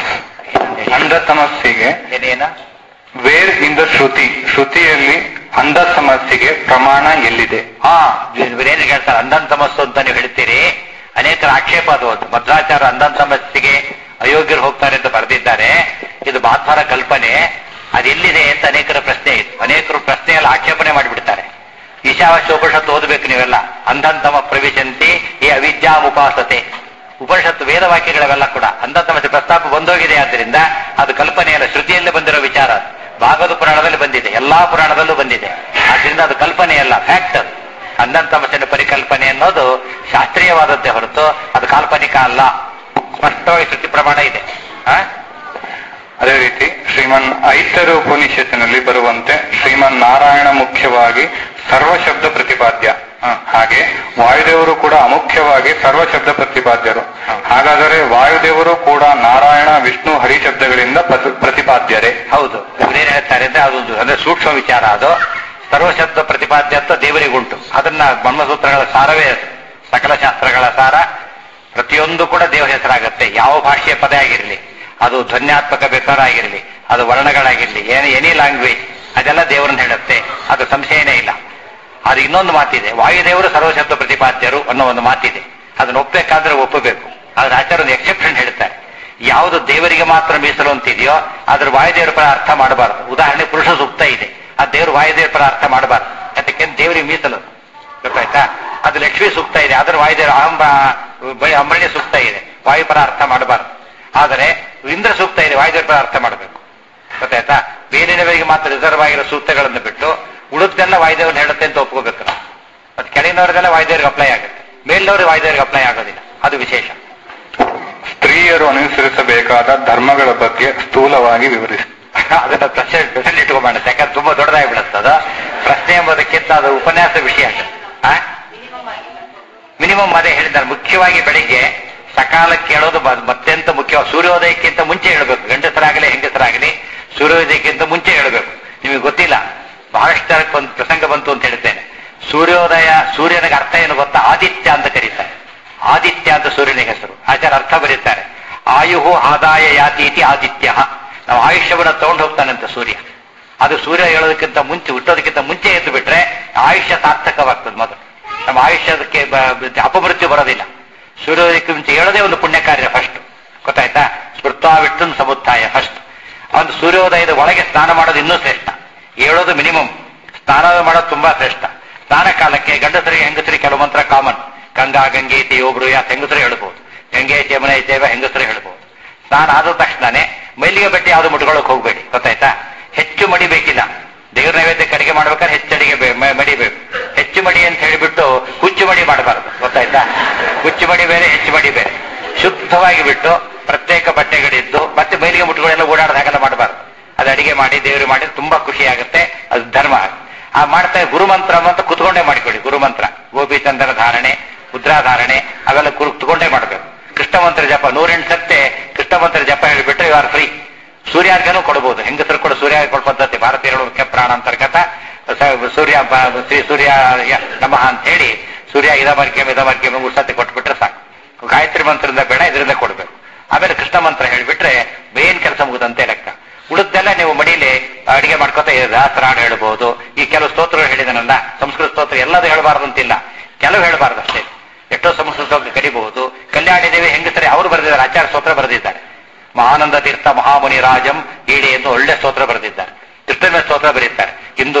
ಅಂಧತಮಸ್ಸಿಗೆ ಏನೇನ ವೇರ್ ಇನ್ ದ ಶ್ರುತಿ ಶ್ರುತಿಯಲ್ಲಿ ಅಂಧ ಸಮಸ್ಯೆಗೆ ಪ್ರಮಾಣ ಎಲ್ಲಿದೆ ಹಾ ಏನು ಹೇಳ್ತಾರೆ ಅಂಧನ್ ತಮಸ್ಸು ಅಂತ ನೀವು ಹೇಳ್ತೀರಿ ಅನೇಕರ ಆಕ್ಷೇಪ ಅದು ಒಂದು ಮಧ್ವಾಚಾರ ಅಂಧನ್ ಸಮಸ್ಯೆಗೆ ಅಯೋಗ್ಯರು ಹೋಗ್ತಾರೆ ಅಂತ ಬರೆದಿದ್ದಾರೆ ಇದು ಮಾಧ್ವರ ಕಲ್ಪನೆ ಅದೆಲ್ಲಿದೆ ಅಂತ ಅನೇಕರ ಪ್ರಶ್ನೆ ಇತ್ತು ಅನೇಕರು ಪ್ರಶ್ನೆಯಲ್ಲಿ ಆಕ್ಷೇಪಣೆ ಮಾಡಿಬಿಡ್ತಾರೆ ಈಶಾವಾಸ್ಯ ಉಪನಿಷತ್ತು ಓದಬೇಕು ನೀವೆಲ್ಲ ಅಂಧಂತಮ ಪ್ರವಿಶಂತಿ ಈ ಅವಿದ್ಯಾಮುಪಾಸತೆ ಉಪನಿಷತ್ತು ವೇದವಾಕ್ಯಗಳವೆಲ್ಲ ಕೂಡ ಅಂಧಂತಮಸ್ಯ ಪ್ರಸ್ತಾಪ ಬಂದೋಗಿದೆ ಆದ್ದರಿಂದ ಅದು ಕಲ್ಪನೆಯಲ್ಲ ಶ್ರುತಿಯಲ್ಲೇ ಬಂದಿರೋ ವಿಚಾರ ಅದು. ಭಾಗವತ ಪುರಾಣದಲ್ಲಿ ಬಂದಿದೆ ಎಲ್ಲಾ ಪುರಾಣದಲ್ಲೂ ಬಂದಿದೆ ಆದ್ರಿಂದ ಅದು ಕಲ್ಪನೆಯಲ್ಲ ಫ್ಯಾಕ್ಟ್ ಅದು ಅಂಧಂತಮಸ್ಯನ ಪರಿಕಲ್ಪನೆ ಅನ್ನೋದು ಶಾಸ್ತ್ರೀಯವಾದದ್ದೇ ಹೊರತು ಅದು ಕಾಲ್ಪನಿಕ ಅಲ್ಲ ಸ್ಪಷ್ಟವಾಗಿ ಶ್ರುತಿ ಪ್ರಮಾಣ ಇದೆ ಆ? ಅದೇ ರೀತಿ ಶ್ರೀಮನ್ ಐತರ ಉಪನಿಷತ್ತಿನಲ್ಲಿ ಬರುವಂತೆ ಶ್ರೀಮನ್ ನಾರಾಯಣ ಮುಖ್ಯವಾಗಿ ಸರ್ವಶಬ್ದ ಪ್ರತಿಪಾದ್ಯ ಹ, ಹಾಗೆ ವಾಯುದೇವರು ಕೂಡ ಅಮುಖ್ಯವಾಗಿ ಸರ್ವಶಬ್ದ ಪ್ರತಿಪಾದ್ಯರು ಹಾಗಾದರೆ ವಾಯುದೇವರು ಕೂಡ ನಾರಾಯಣ ವಿಷ್ಣು ಹರಿ ಶಬ್ದಗಳಿಂದ ಪ್ರತಿ- ಪ್ರತಿಪಾದ್ಯರೇ ಹೌದು ಇವ್ರೇನ್ ಹೇಳ್ತಾರೆ ಅಂದ್ರೆ ಅದೊಂದು ಅಂದ್ರೆ ಸೂಕ್ಷ್ಮ ವಿಚಾರ ಅದು ಸರ್ವಶಬ್ದ ಪ್ರತಿಪಾದ್ಯತ್ವ ದೇವರಿಗುಂಟು ಅದನ್ನ ಬ್ರಹ್ಮಸೂತ್ರಗಳ ಸಾರವೇ ಅದು ಸಕಲ ಶಾಸ್ತ್ರಗಳ ಸಾರ ಪ್ರತಿಯೊಂದು ಕೂಡ ದೇವರ ಹೆಸರಾಗತ್ತೆ ಯಾವ ಭಾಷೆಯ ಪದ ಆಗಿರಲಿ ಅದು ಧ್ವನ್ಯಾತ್ಮಕ ಬೇಕಾದ್ರೂ ಆಗಿರಲಿ ಅದು ವರ್ಣಗಳಾಗಿರ್ಲಿ ಏನೇ ಎನಿ ಲ್ಯಾಂಗ್ವೇಜ್ ಅದೆಲ್ಲ ದೇವರನ್ನ ಹೇಳುತ್ತೆ ಅದು ಸಂಶಯನೇ ಇಲ್ಲ ಅದು ಇನ್ನೊಂದು ಮಾತಿದೆ ವಾಯುದೇವರು ಸರ್ವಶಬ್ದ ಪ್ರತಿಪಾದ್ಯರು ಅನ್ನೋ ಒಂದು ಮಾತಿದೆ ಅದನ್ನ ಒಪ್ಪಬೇಕಾದ್ರೆ ಒಪ್ಪಬೇಕು ಆದ್ರೆ ಆಚಾರ್ಯ ಒಂದು ಎಕ್ಸೆಪ್ಷನ್ ಹೇಳ್ತಾರೆ ಯಾವುದು ದೇವರಿಗೆ ಮಾತ್ರ ಮೀಸಲು ಅಂತಿದೆಯೋ ಅದ್ರ ವಾಯುದೇವರ ಪರ ಅರ್ಥ ಮಾಡಬಾರದು ಉದಾಹರಣೆ ಪುರುಷ ಸೂಕ್ತ ಇದೆ ಆ ದೇವರು ವಾಯುದೇವರ ಪರ ಅರ್ಥ ಮಾಡಬಾರದು ಅದಕ್ಕೆ ದೇವರಿಗೆ ಮೀಸಲು ಗೊತ್ತಾಯ್ತಾ ಅದು ಲಕ್ಷ್ಮಿ ಸೂಕ್ತ ಇದೆ ಅದ್ರ ವಾಯುದೇವರ ಅಹಂಬ ಅಂಬರಣಿ ಸೂಕ್ತ ಇದೆ ವಾಯು ಪರ ಅರ್ಥ ಮಾಡಬಾರದು ಆದರೆ ಇಂದ್ರ ಸೂಕ್ತ ಇದೆ ವಾಯುದೇವರ ಪರ ಅರ್ಥ ಮಾಡಬೇಕು ಗೊತ್ತಾಯ್ತಾ ಬೇರೆಯವರಿಗೆ ಮಾತ್ರ ರಿಸರ್ವ್ ಆಗಿರೋ ಸೂಕ್ತಗಳನ್ನು ಬಿಟ್ಟು ಉಳಿದೆಲ್ಲ ವಾಯುದೇವನ ಹೇಳುತ್ತೆ ಅಂತ ಒಪ್ಕೋಬೇಕು ನಾವು ಮತ್ತೆ ಕೆಳಗಿನವ್ರಿಗೆಲ್ಲ ವಾಯುದೇವರಿಗೆ ಅಪ್ಲೈ ಆಗುತ್ತೆ ಮೇಲಿನವ್ರಿಗೆ ವಾಯುದೇವರಿಗೆ ಅಪ್ಲೈ ಆಗೋದಿಲ್ಲ ಅದು ವಿಶೇಷ ಸ್ತ್ರೀಯರು ಅನುಸರಿಸಬೇಕಾದ ಧರ್ಮಗಳ ಬಗ್ಗೆ ಸ್ಥೂಲವಾಗಿ ವಿವರಿಸಿ ಅದನ್ನ ಪ್ರಶ್ನೆ ಪ್ರಶ್ನೆ ಇಟ್ಕೊಂಡ್ಬೇಡ ಯಾಕಂದ್ರೆ ತುಂಬಾ ದೊಡ್ಡದಾಗಿ ಬಿಡುತ್ತೆ ಅದು ಪ್ರಶ್ನೆ ಎಂಬುದಕ್ಕಿಂತ ಅದು ಉಪನ್ಯಾಸ ವಿಷಯ ಆ ಮಿನಿಮಮ್ ಅದೇ ಹೇಳಿದ್ದಾರೆ ಮುಖ್ಯವಾಗಿ ಬೆಳಿಗ್ಗೆ ಸಕಾಲಕ್ಕೆ ಹೇಳೋದು ಬ- ಅತ್ಯಂತ ಮುಖ್ಯ ಸೂರ್ಯೋದಯಕ್ಕಿಂತ ಮುಂಚೆ ಹೇಳಬೇಕು ಗಂಡಸರಾಗಲಿ ಹೆಂಗಸರಾಗಲಿ ಸೂರ್ಯೋದಯಕ್ಕಿಂತ ಮುಂಚೆ ಹೇಳಬೇಕು ನಿಮಗೆ ಗೊತ್ತಿಲ್ಲ ಬಹಳಷ್ಟು ಜನಕ್ಕೆ ಒಂದು ಪ್ರಸಂಗ ಬಂತು ಅಂತ ಹೇಳ್ತೇನೆ ಸೂರ್ಯೋದಯ ಸೂರ್ಯನಿಗೆ ಅರ್ಥ ಏನು ಗೊತ್ತಾ ಆದಿತ್ಯ ಅಂತ ಕರೀತಾರೆ ಆದಿತ್ಯ ಅಂತ ಸೂರ್ಯನಿಗೆ ಹೆಸರು ಆಚಾರ ಅರ್ಥ ಬರೀತಾರೆ ಆಯುಹು ಆದಾಯ ಯಾತೀತಿ ಆದಿತ್ಯ ನಾವು ಆಯುಷ್ಯವನ್ನು ತಗೊಂಡು ಹೋಗ್ತಾನಂತ ಸೂರ್ಯ ಅದು ಸೂರ್ಯ ಹೇಳೋದಕ್ಕಿಂತ ಮುಂಚೆ ಹುಟ್ಟೋದಕ್ಕಿಂತ ಮುಂಚೆ ಎದ್ದು ಬಿಟ್ರೆ ಆಯುಷ್ಯ ಸಾರ್ಥಕವಾಗ್ತದೆ ಮೊದಲು ನಮ್ಮ ಆಯುಷ್ಯದಕ್ಕೆ ಬ- ಬ- ಅಪಮೃತ್ಯು ಬರೋದಿಲ್ಲ ಸೂರ್ಯೋದಯಕ್ಕೆ ಮುಂಚೆ ಹೇಳೋದೇ ಒಂದು ಪುಣ್ಯ ಕಾರ್ಯ ಫಸ್ಟ್ ಗೊತ್ತಾಯ್ತಾ ಸ್ಮೃತ್ವಾ ವಿಷ್ಣು ಸಮುತ್ತಾಯ ಫಸ್ಟ್ ಒಂದು ಸೂರ್ಯೋದಯದ ಒಳಗೆ ಸ್ನಾನ ಮಾಡೋದು ಇನ್ನೂ ಶ್ರೇಷ್ಠ ಹೇಳೋದು ಮಿನಿಮಮ್ ಸ್ನಾನ ಮಾಡೋದು ತುಂಬಾ ಶ್ರೇಷ್ಠ ಸ್ನಾನ ಕಾಲಕ್ಕೆ ಗಂಡಸರಿಗೆ ಹೆಂಗಸರಿಗೆ ಕೆಲವು ಮಂತ್ರ ಕಾಮನ್ ಗಂಗಾ ಗಂಗೆ ಒಬ್ರು ಯಾಕೆ ಹೆಂಗಸರು ಹೇಳ್ಬೋದು ಗಂಗೆ ಯಮುನೆ ದೇವ ಹೆಂಗಸರು ಹೇಳ್ಬೋದು ಸ್ನಾನ ಆದ ತಕ್ಷಣನೇ ಮೈಲಿಗೆ ಬಟ್ಟೆ ಯಾವ್ದು ಮುಟ್ಕೊಳ್ಳೋಕೆ ಹೋಗ್ಬೇಡಿ ಗೊತ್ತಾಯ್ತಾ ಹೆಚ್ಚು ಮಡಿಬೇಕಿಲ್ಲ ದೇವ್ರ ನೈವೇದ್ಯಕ್ಕೆ ಅಡಿಗೆ ಮಾಡ್ಬೇಕಾದ್ರೆ ಹೆಚ್ಚು ಅಡಿಗೆ ಬೇ- ಮ- ಮಡಿಬೇಕು ಹೆಚ್ಚು ಮಡಿ ಅಂತ ಹೇಳಿಬಿಟ್ಟು ಹುಚ್ಚು ಮಡಿ ಮಾಡಬಾರ್ದು ಗೊತ್ತಾಯ್ತಾ ಹುಚ್ಚು ಮಡಿ ಬೇರೆ ಹೆಚ್ಚು ಮಡಿ ಬೇರೆ ಶುದ್ಧವಾಗಿ ಬಿಟ್ಟು ಪ್ರತ್ಯೇಕ ಬಟ್ಟೆಗಳಿದ್ದು ಮತ್ತೆ ಮೈಲಿಗೆ ಮುಟ್ಗಳೆಲ್ಲ ಓಡಾಡದ ಹಾಗೆಲ್ಲ ಮಾಡಬಾರ್ದು ಅದು ಅಡಿಗೆ ಮಾಡಿ ದೇವರು ಮಾಡಿ ತುಂಬಾ ಖುಷಿ ಆಗುತ್ತೆ ಅದು ಧರ್ಮ ಆ ಮಾಡ್ತಾ ಗುರುಮಂತ್ರ ಅಂತ ಕುತ್ಕೊಂಡೇ ಮಾಡಿಕೊಳ್ಳಿ ಗುರುಮಂತ್ರ ಗೋಪಿ ಚಂದನ ಧಾರಣೆ ಮುದ್ರಾ ಧಾರಣೆ ಅವೆಲ್ಲ ಕುತ್ಕೊಂಡೇ ಮಾಡಬೇಕು ಕೃಷ್ಣ ಮಂತ್ರ ಜಪ ನೂರೆಂಟು ಸತ್ತೆ ಕೃಷ್ಣ ಮಂತ್ರ ಜಪ ಹೇಳಿಬಿಟ್ರೆ ಯು ಆರ್ ಫ್ರೀ ಸೂರ್ಯಾರ್ಘನೂ ಕೊಡಬಹುದು ಹೆಂಗಸರು ಕೂಡ ಸೂರ್ಯ ಕೊಡ ಪದ್ಧತಿ ಭಾರತೀಯರು ಮುಖ್ಯ ಪ್ರಾಣ ಅಂತರ್ಗತ ಸ- ಸೂರ್ಯ ಬ- ಶ್ರೀ ಸೂರ್ಯ ಯ- ನಮಃ ಅಂತ ಹೇಳಿ ಸೂರ್ಯ ಇದಮರ್ಕ್ಯಂ ಇದಮರ್ಕ್ಯಂ ಮೂರು ಸತಿ ಕೊಟ್ಬಿಟ್ರೆ ಸಾಕು ಗಾಯತ್ರಿ ಮಂತ್ರದಿಂದ ಬೇಡ ಇದರಿಂದ ಕೊಡ್ಬೇಕು ಆಮೇಲೆ ಕೃಷ್ಣ ಮಂತ್ರ ಹೇಳಿಬಿಟ್ರೆ ಮೇನ್ ಕೆಲಸ ಮುಗಿದಂತೆ ಲೆಕ್ಕ ಉಳಿದೆಲ್ಲ ನೀವು ಮಡಿಲಿ ಅಡಿಗೆ ಮಾಡ್ಕೊತಾ ದಾಸರ ಹಾಡು ಹೇಳ್ಬೋದು ಈ ಕೆಲವು ಸ್ತೋತ್ರಗಳು ಹೇಳಿದನಲ್ಲ ಸಂಸ್ಕೃತ ಸ್ತೋತ್ರ ಎಲ್ಲದೂ ಹೇಳಬಾರ್ದು ಅಂತಿಲ್ಲ ಕೆಲವು ಹೇಳಬಾರ್ದು ಅಷ್ಟೇ ಎಷ್ಟೋ ಸಂಸ್ಕೃತ ಸ್ತೋತ್ರ ಕರಿಬಹುದು ಕಲ್ಯಾಣಿ ದೇವಿ ಹೆಂಗಸರೆ ಅವರು ಬರೆದಿದ್ದಾರೆ ಆಚಾರ ಸ್ತೋತ್ರ ಬರೆದಿದ್ದಾರೆ ಮಹಾನಂದ ತೀರ್ಥ ಮಹಾಮುನಿ ರಾಜಂ ಈಡೆ ಎಂದು ಒಳ್ಳೆ ಸ್ತೋತ್ರ ಬರೆದಿದ್ದಾರೆ ಕೃಷ್ಣನ ಸ್ತೋತ್ರ ಬರೀತಾರೆ ಇಂದು ರುಚಿ ಸುಂದರ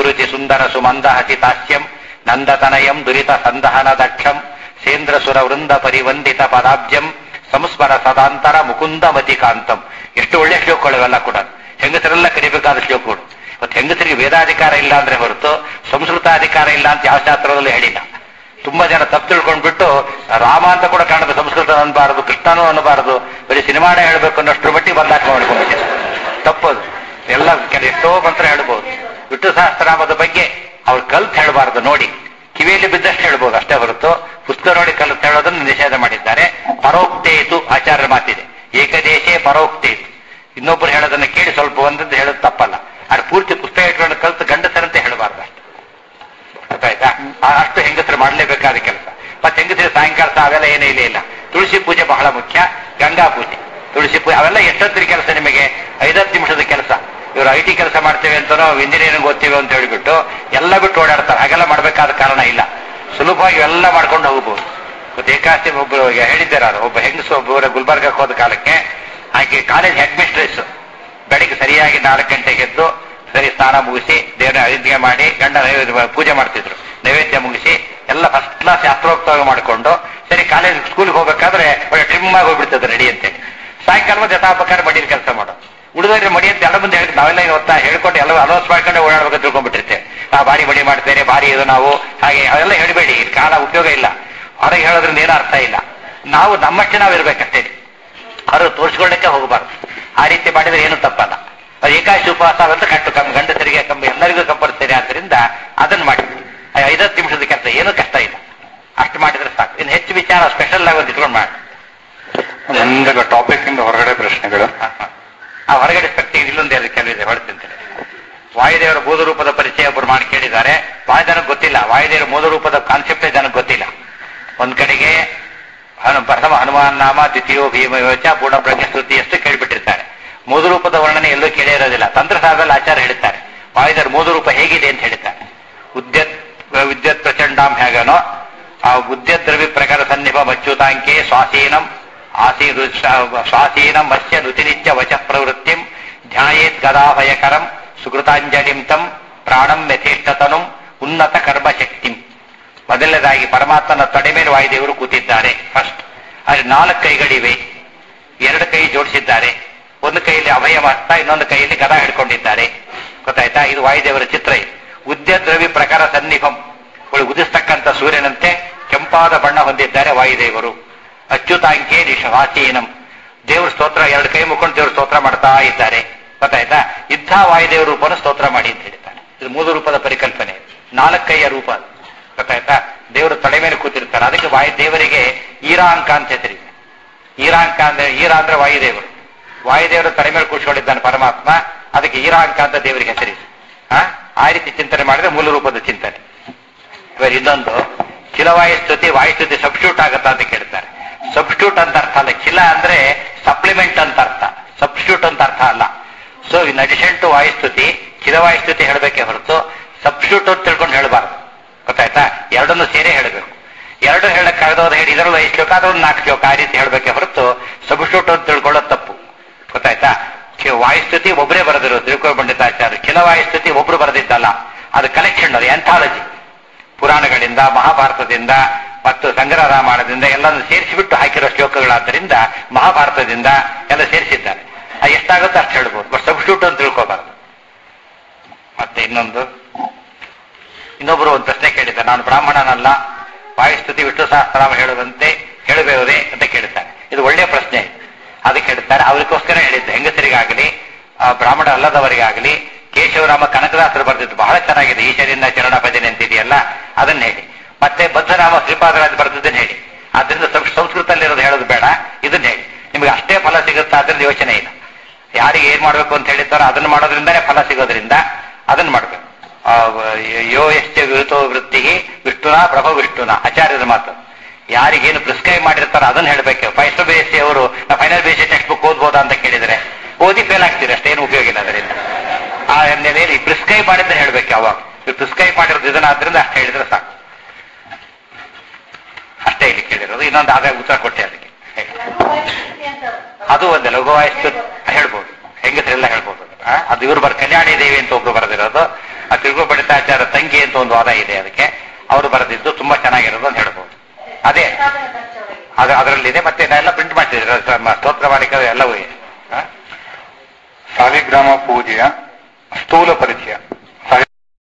ಸುಂದರ ಸುಮಂದ ಹಸಿತಾಸ್ಯಂ ನಂದತನಯಂ ದುರಿತ ಸಂದಹನ ದಕ್ಷಂ ಸೇಂದ್ರಸುರ ವೃಂದ ಪರಿವಂದಿತ ಪದಾಬ್ಜಂ ಸಂಸ್ಮರ ಸದಾಂತರ ಮುಕುಂದ ಮತಿಕಾಂತಂ ಎಷ್ಟು ಒಳ್ಳೆ ಶ್ಲೋಕಗಳಿವೆಲ್ಲ ಕೂಡ ಹೆಂಗಸರೆಲ್ಲ ಕರಿಬೇಕಾದ ಶ್ಲೋಕಗಳು ಇವತ್ತು ಹೆಂಗಸರಿಗೆ ವೇದಾಧಿಕಾರ ಇಲ್ಲ ಅಂದ್ರೆ ಹೊರತು ಸಂಸ್ಕೃತಾಧಿಕಾರ ಇಲ್ಲ ಅಂತ ಯಾವ ಶಾಸ್ತ್ರದಲ್ಲೂ ಹೇಳಿಲ್ಲ ತುಂಬಾ ಜನ ತಪ್ಪು ತಿಳ್ಕೊಂಡ್ಬಿಟ್ಟು ರಾಮ ಅಂತ ಕೂಡ ಕಾಣದ ಸಂಸ್ಕೃತ ಅನ್ನಬಾರದು ಕೃಷ್ಣನೂ ಅನ್ನಬಾರದು ಬರೀ ಸಿನಿಮಾನೇ ಹೇಳ್ಬೇಕು ಅನ್ನೋಷ್ಟ್ರ ಮಟ್ಟಿಗೆ ಬಂದಾಟ ಮಾಡ್ಕೊಂಡ್ಬಿಟ್ಟಿದೆ ತಪ್ಪದು ಎಲ್ಲ ಕೆಲ ಎಷ್ಟೋ ಮಂತ್ರ ಹೇಳ್ಬೋದು ವಿಷ್ಣು ಸಹಸ್ರನಾಮದ ಬಗ್ಗೆ ಅವ್ರು ಕಲ್ತ್ ಹೇಳಬಾರದು ನೋಡಿ ಕಿವಿಯಲ್ಲಿ ಬಿದ್ದಷ್ಟು ಹೇಳ್ಬೋದು ಅಷ್ಟೇ ಹೊರತು ಪುಸ್ತಕ ನೋಡಿ ಕಲ್ತ್ ಹೇಳೋದನ್ನು ನಿಷೇಧ ಮಾಡಿದ್ದಾರೆ ಪರೋಕ್ತೇತು ಆಚಾರ್ಯ ಮಾತಿದೆ ಏಕದೇಶೇ ಪರೋಕ್ತೇತು ಇನ್ನೊಬ್ರು ಹೇಳೋದನ್ನ ಕೇಳಿ ಸ್ವಲ್ಪ ಒಂದದ್ದು ಹೇಳೋದು ತಪ್ಪಲ್ಲ ಅದು ಪೂರ್ತಿ ಪುಸ್ತಕ ಇಟ್ಕೊಂಡು ಕಲ್ತು ಗಂಡಸರಂತೆ ಹೇಳಬಾರ್ದು ಅಷ್ಟೇ ಗೊತ್ತಾಯ್ತಾ ಆ- ಅಷ್ಟು ಹೆಂಗಸರು ಮಾಡಲೇಬೇಕಾದ ಕೆಲಸ ಮತ್ತೆ ಹೆಂಗಸರು ಸಾಯಂಕಾಲ ಸಹ ಅವೆಲ್ಲ ಏನೇ ಇಲ್ಲ ಇಲ್ಲ ತುಳಸಿ ಪೂಜೆ ಬಹಳ ಮುಖ್ಯ ಗಂಗಾ ಪೂಜೆ ತುಳಸಿ ಪೂಜೆ ಅವೆಲ್ಲ ಎಷ್ಟೊತ್ತಿನ ಕೆಲಸ ನಿಮಗೆ ಐದತ್ತು ನಿಮಿಷದ ಕೆಲಸ ಇವರು ಐ ಟಿ ಕೆಲಸ ಮಾಡ್ತೇವೆ ಅಂತನೋ ಇಂಜಿನಿಯರಿಂಗ್ ಓದ್ತೀವಿ ಅಂತ ಹೇಳಿಬಿಟ್ಟು ಎಲ್ಲ ಬಿಟ್ಟು ಓಡಾಡ್ತಾರೆ ಹಾಗೆಲ್ಲ ಮಾಡಬೇಕಾದ ಕಾರಣ ಇಲ್ಲ ಸುಲಭವಾಗಿ ಎಲ್ಲ ಮಾಡ್ಕೊಂಡು ಹೋಗ್ಬೋದು ಮತ್ತೆ ಏಕಾಸ್ತಿ ಒಬ್ಬರು ಹೇಳಿದ್ದಾರೆ ಅದು ಒಬ್ಬ ಹೆಂಗಸು ಒಬ್ಬರ ಗುಲ್ಬರ್ಗಕ್ಕೆ ಹೋದ ಕಾಲಕ್ಕೆ ಆಕೆ ಕಾಲೇಜ್ ಹೆಡ್ ಮಿಸ್ಟ್ರೆಸ್ ಬೆಳಿಗ್ಗೆ ಸರಿಯಾಗಿ ನಾಲ್ಕು ಗಂಟೆಗೆ ಎದ್ದು ಸರಿ ಸ್ನಾನ ಮುಗಿಸಿ ದೇವರ ನೈವೇದ್ಯ ಮಾಡಿ ಗಂಡ ನೈವೇದ್ಯ ಪೂಜೆ ಮಾಡ್ತಿದ್ರು ನೈವೇದ್ಯ ಮುಗಿಸಿ ಎಲ್ಲ ಫಸ್ಟ್ ಕ್ಲಾಸ್ ಶಾಸ್ತ್ರೋಕ್ತವಾಗಿ ಮಾಡಿಕೊಂಡು ಸರಿ ಕಾಲೇಜ್ ಸ್ಕೂಲ್ಗೆ ಹೋಗ್ಬೇಕಾದ್ರೆ ಒಳ್ಳೆ ಟ್ರಿಮ್ ಆಗಿ ಹೋಗ್ಬಿಡ್ತದೆ ರೆಡಿ ಅಂತೇಳಿ ಸಾಯಂಕಾಲ ಮತ್ತೆ ಯಥಾಪಕಾರ ಮಡಿಯಲ್ಲಿ ಕೆಲಸ ಮಾಡೋ ಉಳಿದವ್ರಿಗೆ ಮಡಿ ಅಂತ ಎಲ್ಲ ಮುಂದೆ ಹೇಳಿ ನಾವೆಲ್ಲ ಇವತ್ತ ಹೇಳ್ಕೊಂಡು ಎಲ್ಲ ಅನೌನ್ಸ್ ಮಾಡ್ಕೊಂಡು ಓಡಾಡ್ಬೇಕು ತಿಳ್ಕೊಂಡ್ಬಿಟ್ಟಿರ್ತೇವೆ ನಾ ಭಾರಿ ಮಡಿ ಮಾಡ್ತೇನೆ ಭಾರಿ ಇದು ನಾವು ಹಾಗೆ ಅವೆಲ್ಲ ಹೇಳಬೇಡಿ ಕಾಲ ಉಪಯೋಗ ಇಲ್ಲ ಹೊರಗೆ ಹೇಳೋದ್ರಿಂದ ಏನೂ ಅರ್ಥ ಇಲ್ಲ ನಾವು ನಮ್ಮಷ್ಟೇ ನಾವು ಇರ್ಬೇಕಷ್ಟೇ ಅವರು ತೋರಿಸ್ಕೊಳ್ಳಕ್ಕೆ ಹೋಗಬಾರ್ದು ಆ ರೀತಿ ಮಾಡಿದ್ರೆ ಏನು ತಪ್ಪಲ್ಲ ಅದು ಏಕಾಶಿ ಉಪವಾಸ ಅಂತ ಕಟ್ಟು ಕಮ್ಮಿ ಗಂಡಸರಿಗೆ ಕಮ್ಮಿ ಎಲ್ಲರಿಗೂ ಕಂಪಲ್ಸರಿ ಆದ್ರಿಂದ ಅದನ್ನ ಮಾಡಿ ಐದತ್ತು ನಿಮಿಷದ ಕೆಲಸ ಏನೂ ಕಷ್ಟ ಇಲ್ಲ ಅಷ್ಟು ಮಾಡಿದ್ರೆ ಸಾಕು ಇನ್ನು ಹೆಚ್ಚು ವಿಚಾರ ಸ್ಪೆಷಲ್ ಆಗಿ ಒಂದು ಇಟ್ಕೊಂಡು ಮಾಡಿ ಒಂದು ಟಾಪಿಕ್ ಇಂದ ಹೊರಗಡೆ ಪ್ರಶ್ನೆಗಳು ಆ ಹೊರಗಡೆ ಶಕ್ತಿ ಇಲ್ಲೊಂದು ಎರಡು ಕೆಲವಿದೆ ಹೊರತಿಂತೇನೆ ವಾಯುದೇವರ ಬೋಧ ರೂಪದ ಪರಿಚಯ ಒಬ್ಬರು ಮಾಡಿ ಕೇಳಿದ್ದಾರೆ ಬಹಳ ಜನಕ್ಕೆ ಗೊತ್ತಿಲ್ಲ ವಾಯುದೇವರ ಬೋಧ ರೂಪದ ಕಾನ್ಸೆಪ್ಟೇ ಜನಕ್ಕೆ ಗೊತ್ತಿಲ್ಲ ಒಂದ್ ಕಡೆಗೆ ಹನು ಪ್ರಥಮ ಹನುಮಾನ್ ನಾಮ ದ್ವಿತೀಯೋ ಭೀಮಯೋಚ ಪೂರ್ಣ ಪ್ರಜ್ಞೆ ಸ್ತುತಿ ಎಷ್ಟು ಕೇಳಿಬಿಟ್ಟಿರ್ತಾರೆ ಮೂದು ರೂಪದ ವರ್ಣನೆ ಎಲ್ಲೂ ಕೇಳೇ ಇರೋದಿಲ್ಲ ತಂತ್ರಸಾರದಲ್ಲಿ ಆಚಾರ ಹೇಳ್ತಾರೆ ವಾಯುದೇವರ ಮೂದು ರೂಪ ಹೇಗಿದೆ ಅಂತ ಹೇಳ್ತಾರೆ ಉದ್ಯತ್ ವಿದ್ಯುತ್ ಪ್ರಚಂಡಾಂ ಹೇಗನೋ ಆ ಉದ್ಯತ್ ದ್ರವ್ಯ ಪ್ರಕಾರ ಸನ್ನಿಭ ಮಚ್ಯುತಾಂಕೆ ಸ್ವಾಸೀನಂ ಆಸೀ ಸ್ವಾಸೀನಂ ಮತ್ಸ್ಯ ನುತಿನಿತ್ಯ ವಚ ಪ್ರವೃತ್ತಿಂ ಧ್ಯಾಯೇತ್ ಗದಾಭಯಕರಂ ಸುಕೃತಾಂಜಲಿಂ ತಂ ಪ್ರಾಣಂ ಯಥೇಷ್ಟತನುಂ ಉನ್ನತ ಕರ್ಮಶಕ್ತಿಂ ಮೊದಲನೇದಾಗಿ ಪರಮಾತ್ಮನ ತೊಡೆ ಮೇಲೆ ವಾಯುದೇವರು ಕೂತಿದ್ದಾರೆ ಫಸ್ಟ್ ಅಲ್ಲಿ ನಾಲ್ಕು ಕೈಗಳಿವೆ ಎರಡು ಕೈ ಜೋಡಿಸಿದ್ದಾರೆ ಒಂದು ಕೈಯಲ್ಲಿ ಅಭಯ ಮಾಡ್ತಾ ಇನ್ನೊಂದು ಕೈಯಲ್ಲಿ ಗದ ಹಿಡ್ಕೊಂಡಿದ್ದಾರೆ ಗೊತ್ತಾಯ್ತಾ ಇದು ವಾಯುದೇವರ ಚಿತ್ರ ಇದು ಉದ್ಯ ದ್ರವ್ಯ ಪ್ರಕಾರ ಸನ್ನಿಭಂ ಒಳ್ಳೆ ಉದಿಸ್ತಕ್ಕಂಥ ಸೂರ್ಯನಂತೆ ಕೆಂಪಾದ ಬಣ್ಣ ಹೊಂದಿದ್ದಾರೆ ವಾಯುದೇವರು ಅಚ್ಯುತಾಂಕೆ ನಿಶವಾಸೀನಂ ದೇವ್ರ ಸ್ತೋತ್ರ ಎರಡು ಕೈ ಮುಕ್ಕೊಂಡು ದೇವ್ರ ಸ್ತೋತ್ರ ಮಾಡ್ತಾ ಇದ್ದಾರೆ ಗೊತ್ತಾಯ್ತಾ ಇಂಥ ವಾಯುದೇವರ ರೂಪನ ಸ್ತೋತ್ರ ಮಾಡಿ ಅಂತ ಹೇಳ್ತಾರೆ ಇದು ಮೂಲ ರೂಪದ ಪರಿಕಲ್ಪನೆ ನಾಲ್ಕೈಯ ರೂಪ ಅದು. ಗೊತ್ತಾಯ್ತಾ ದೇವರು ತಲೆ ಮೇಲೆ ಕೂತಿರ್ತಾರೆ ಅದಕ್ಕೆ ವಾಯು ದೇವರಿಗೆ ಈರಾಂಕ ಅಂತ ಹೆಸರಿದೆ ಈರಾಂಕ ಅಂದ್ರೆ ಈರ ಅಂದ್ರೆ ವಾಯುದೇವರು ವಾಯುದೇವರು ತಲೆ ಮೇಲೆ ಕೂತ್ಕೊಂಡಿದ್ದಾನೆ ಪರಮಾತ್ಮ ಅದಕ್ಕೆ ಈರಾಂಕ ಅಂತ ದೇವರಿಗೆ ಹೆಸರಿದೆ ಆ? ಆ ರೀತಿ ಚಿಂತನೆ ಮಾಡಿದ್ರೆ ಮೂಲ ರೂಪದ ಚಿಂತನೆ ಇವಾಗ ಇನ್ನೊಂದು ಕಿಲವಾಯುಸ್ತುತಿ ವಾಯುಸ್ತುತಿ ಸಬ್ಸ್ಟ್ಯೂಟ್ ಆಗತ್ತಾ ಅಂತ ಕೇಳ್ತಾರೆ ಸಬ್ಸ್ಟ್ಯೂಟ್ ಅಂತ ಅರ್ಥ ಅಲ್ಲ ಕಿಲ ಅಂದ್ರೆ ಸಪ್ಲಿಮೆಂಟ್ ಅಂತ ಅರ್ಥ ಸಬ್ಸ್ಟ್ಯೂಟ್ ಅಂತ ಅರ್ಥ ಅಲ್ಲ so in addition to Vayustuti ಕಿಲವಾಯುಸ್ತುತಿ ಹೇಳಬೇಕೆ ಹೊರತು ಸಬ್ಸ್ಟ್ಯೂಟ್ ಅಂತ ತಿಳ್ಕೊಂಡು ಹೇಳಬಾರ್ದು ಗೊತ್ತಾಯ್ತಾ ಎರಡನ್ನು ಸೇರಿ ಹೇಳಬೇಕು ಎರಡು ಹೇಳಕ್ಕಾಗದವ್ರು ಹೇಳಿ ಇದರಲ್ಲೂ ಐದು ಶ್ಲೋಕ ಅದೊಂದು ನಾಲ್ಕು ಶ್ಲೋಕ ಆ ರೀತಿ ಹೇಳಬೇಕೆ ಹೊರತು ಸಬ್ಸ್ಟ್ಯೂಟ್ ಅಂತ ತಿಳ್ಕೊಳ್ಳೋದು ತಪ್ಪು ಗೊತ್ತಾಯ್ತಾ ಕಿ- ವಾಯುಸ್ತುತಿ ಒಬ್ಬರೇ ಬರೆದಿರೋದು ತಿರುಕೋ ಪಂಡಿತಾಚಾರ್ಯ ಕೆಲ ವಾಯುಸ್ತುತಿ ಒಬ್ರು ಬರೆದಿದ್ದಲ್ಲ ಅದು ಕಲೆಕ್ಷನ್ ಅದು ಎಂಥಾಲಜಿ ಪುರಾಣಗಳಿಂದ ಮಹಾಭಾರತದಿಂದ ಮತ್ತು ಸಂಗ್ರಹ ರಾಮಾಯಣದಿಂದ ಎಲ್ಲವನ್ನು ಸೇರಿಸಿಬಿಟ್ಟು ಹಾಕಿರೋ ಶ್ಲೋಕಗಳಾದ್ದರಿಂದ ಮಹಾಭಾರತದಿಂದ ಎಲ್ಲ ಸೇರಿಸಿದ್ದಾರೆ ಅದು ಎಷ್ಟಾಗುತ್ತೋ ಅಷ್ಟು ಹೇಳ್ಬೋದು ಬಟ್ ಸಬ್ಸ್ಟ್ಯೂಟ್ ಅಂತ ತಿಳ್ಕೋಬಾರ್ದು ಮತ್ತೆ ಇನ್ನೊಂದು ಇನ್ನೊಬ್ರು ಒಂದು ಪ್ರಶ್ನೆ ಕೇಳಿದ್ದಾರೆ ನಾನು ಬ್ರಾಹ್ಮಣನಲ್ಲ ವಾಯುಸ್ತುತಿ ವಿಷ್ಣು ಸಹಸ್ರನಾಮ ಹೇಳುವಂತೆ ಹೇಳಬಹುದೇ ಅಂತ ಕೇಳ್ತಾರೆ ಇದು ಒಳ್ಳೆಯ ಪ್ರಶ್ನೆ ಅದಕ್ಕೆ ಹೇಳ್ತಾರೆ ಅವರಿಗೋಸ್ಕರ ಹೇಳಿದ್ದು ಹೆಂಗಸರಿಗಾಗಲಿ ಆ, ಬ್ರಾಹ್ಮಣ ಅಲ್ಲದವರಿಗಾಗಲಿ ಕೇಶವರಾಮ ಕನಕದಾಸರು ಬರೆದಿದ್ದು ಬಹಳ ಚೆನ್ನಾಗಿದೆ ಈಶ್ವರಿಂದ ಚರಣ ಭಜನೆ ಅಂತಿದೆಯಲ್ಲ ಅದನ್ನ ಹೇಳಿ ಮತ್ತೆ ಬದ್ಧನಾಮ ಶ್ರೀಪಾದರಾಜ್ ಬರೆದಿದ್ದನ್ನು ಹೇಳಿ ಆದ್ರಿಂದ ಸಂಸ್- ಸಂಸ್ಕೃತದಲ್ಲಿರೋದು ಹೇಳೋದು ಬೇಡ ಇದನ್ನ ಹೇಳಿ ನಿಮಗೆ ಅಷ್ಟೇ ಫಲ ಸಿಗುತ್ತಾ ಅದ್ರಿಂದ ಯೋಚನೆ ಇಲ್ಲ ಯಾರಿಗೆ ಏನ್ ಮಾಡ್ಬೇಕು ಅಂತ ಹೇಳಿದ್ದಾರೋ ಅದನ್ನ ಮಾಡೋದ್ರಿಂದಾನೇ ಫಲ ಸಿಗೋದ್ರಿಂದ ಅದನ್ನ ಮಾಡ್ಬೇಕು ಆ, ಯೋ ಎಷ್ಟೇ ವಿರುತೋ ವೃತ್ತಿಗೆ ವಿಷ್ಣುನ ಪ್ರಭು ವಿಷ್ಣುನ ಆಚಾರ್ಯರ ಮಾತು ಯಾರಿಗೇನು ಪ್ರಿಸ್ಕ್ರೈಬ್ ಮಾಡಿರ್ತಾರೋ ಅದನ್ನ ಹೇಳ್ಬೇಕು ಫೈನಲ್ ಬಿ ಎಸ್ ಸಿ ಅವರು final B S C text book ಓದ್ಬೋದಾ ಅಂತ ಕೇಳಿದ್ರೆ ಓದಿ ಫೇಲ್ ಆಗ್ತೀರಿ ಅಷ್ಟೇನು ಉಪಯೋಗ ಇಲ್ಲ ಅದರಿಂದ ಆ ನೆಲೆಯಲ್ಲಿ ಪ್ರಿಸ್ಕ್ರೈಬ್ ಮಾಡಿದ್ರೆ ಹೇಳ್ಬೇಕು ಯಾವಾಗ ಪ್ರಿಸ್ಕ್ರೈಬ್ ಮಾಡಿರೋದು ಇದನ್ನಾದ್ರಿಂದ ಅಷ್ಟು ಹೇಳಿದ್ರೆ ಸಾಕು ಅಷ್ಟೇ ಇಲ್ಲಿ ಕೇಳಿರೋದು ಇನ್ನೊಂದು ಆದಾಗ ಉತ್ತರ ಕೊಟ್ಟೆ ಅದಕ್ಕೆ ಹೇಳಿ. ಅದು ಒಂದು ಲಘುವಾಯಿಸ್ತು ಹೇಳ್ಬೋದು ಹೆಂಗಸರೆಲ್ಲ ಹೇಳ್ಬೋದು ಆ, ಅದು ಇವ್ರು ಬರ್ ಕಲ್ಯಾಣಿ ದೇವಿ ಅಂತ ಒಬ್ರು ಬರೆದಿರೋದು ಆ ತಿರುಗು ಬಡಿತಾಚಾರ ತಂಗಿ ಅಂತ ಒಂದು ವಾದ ಇದೆ ಅದಕ್ಕೆ ಅವರು ಬರೆದಿದ್ದು ತುಂಬಾ ಚೆನ್ನಾಗಿರೋದು ಅಂತ ಹೇಳ್ಬೋದು ಅದೇ ಅದು ಅದರಲ್ಲಿದೆ ಮತ್ತೆ ಎಲ್ಲ ಪ್ರಿಂಟ್ ಮಾಡ್ತಿದ್ರು ಸ್ತೋತ್ರ ಮಾಡಿಕ ಎಲ್ಲವೂ ಇದೆ ಹ? ಸಾಲಿಗ್ರಾಮ ಪೂಜೆಯ ಸ್ಥೂಲ ಪರಿಚಯ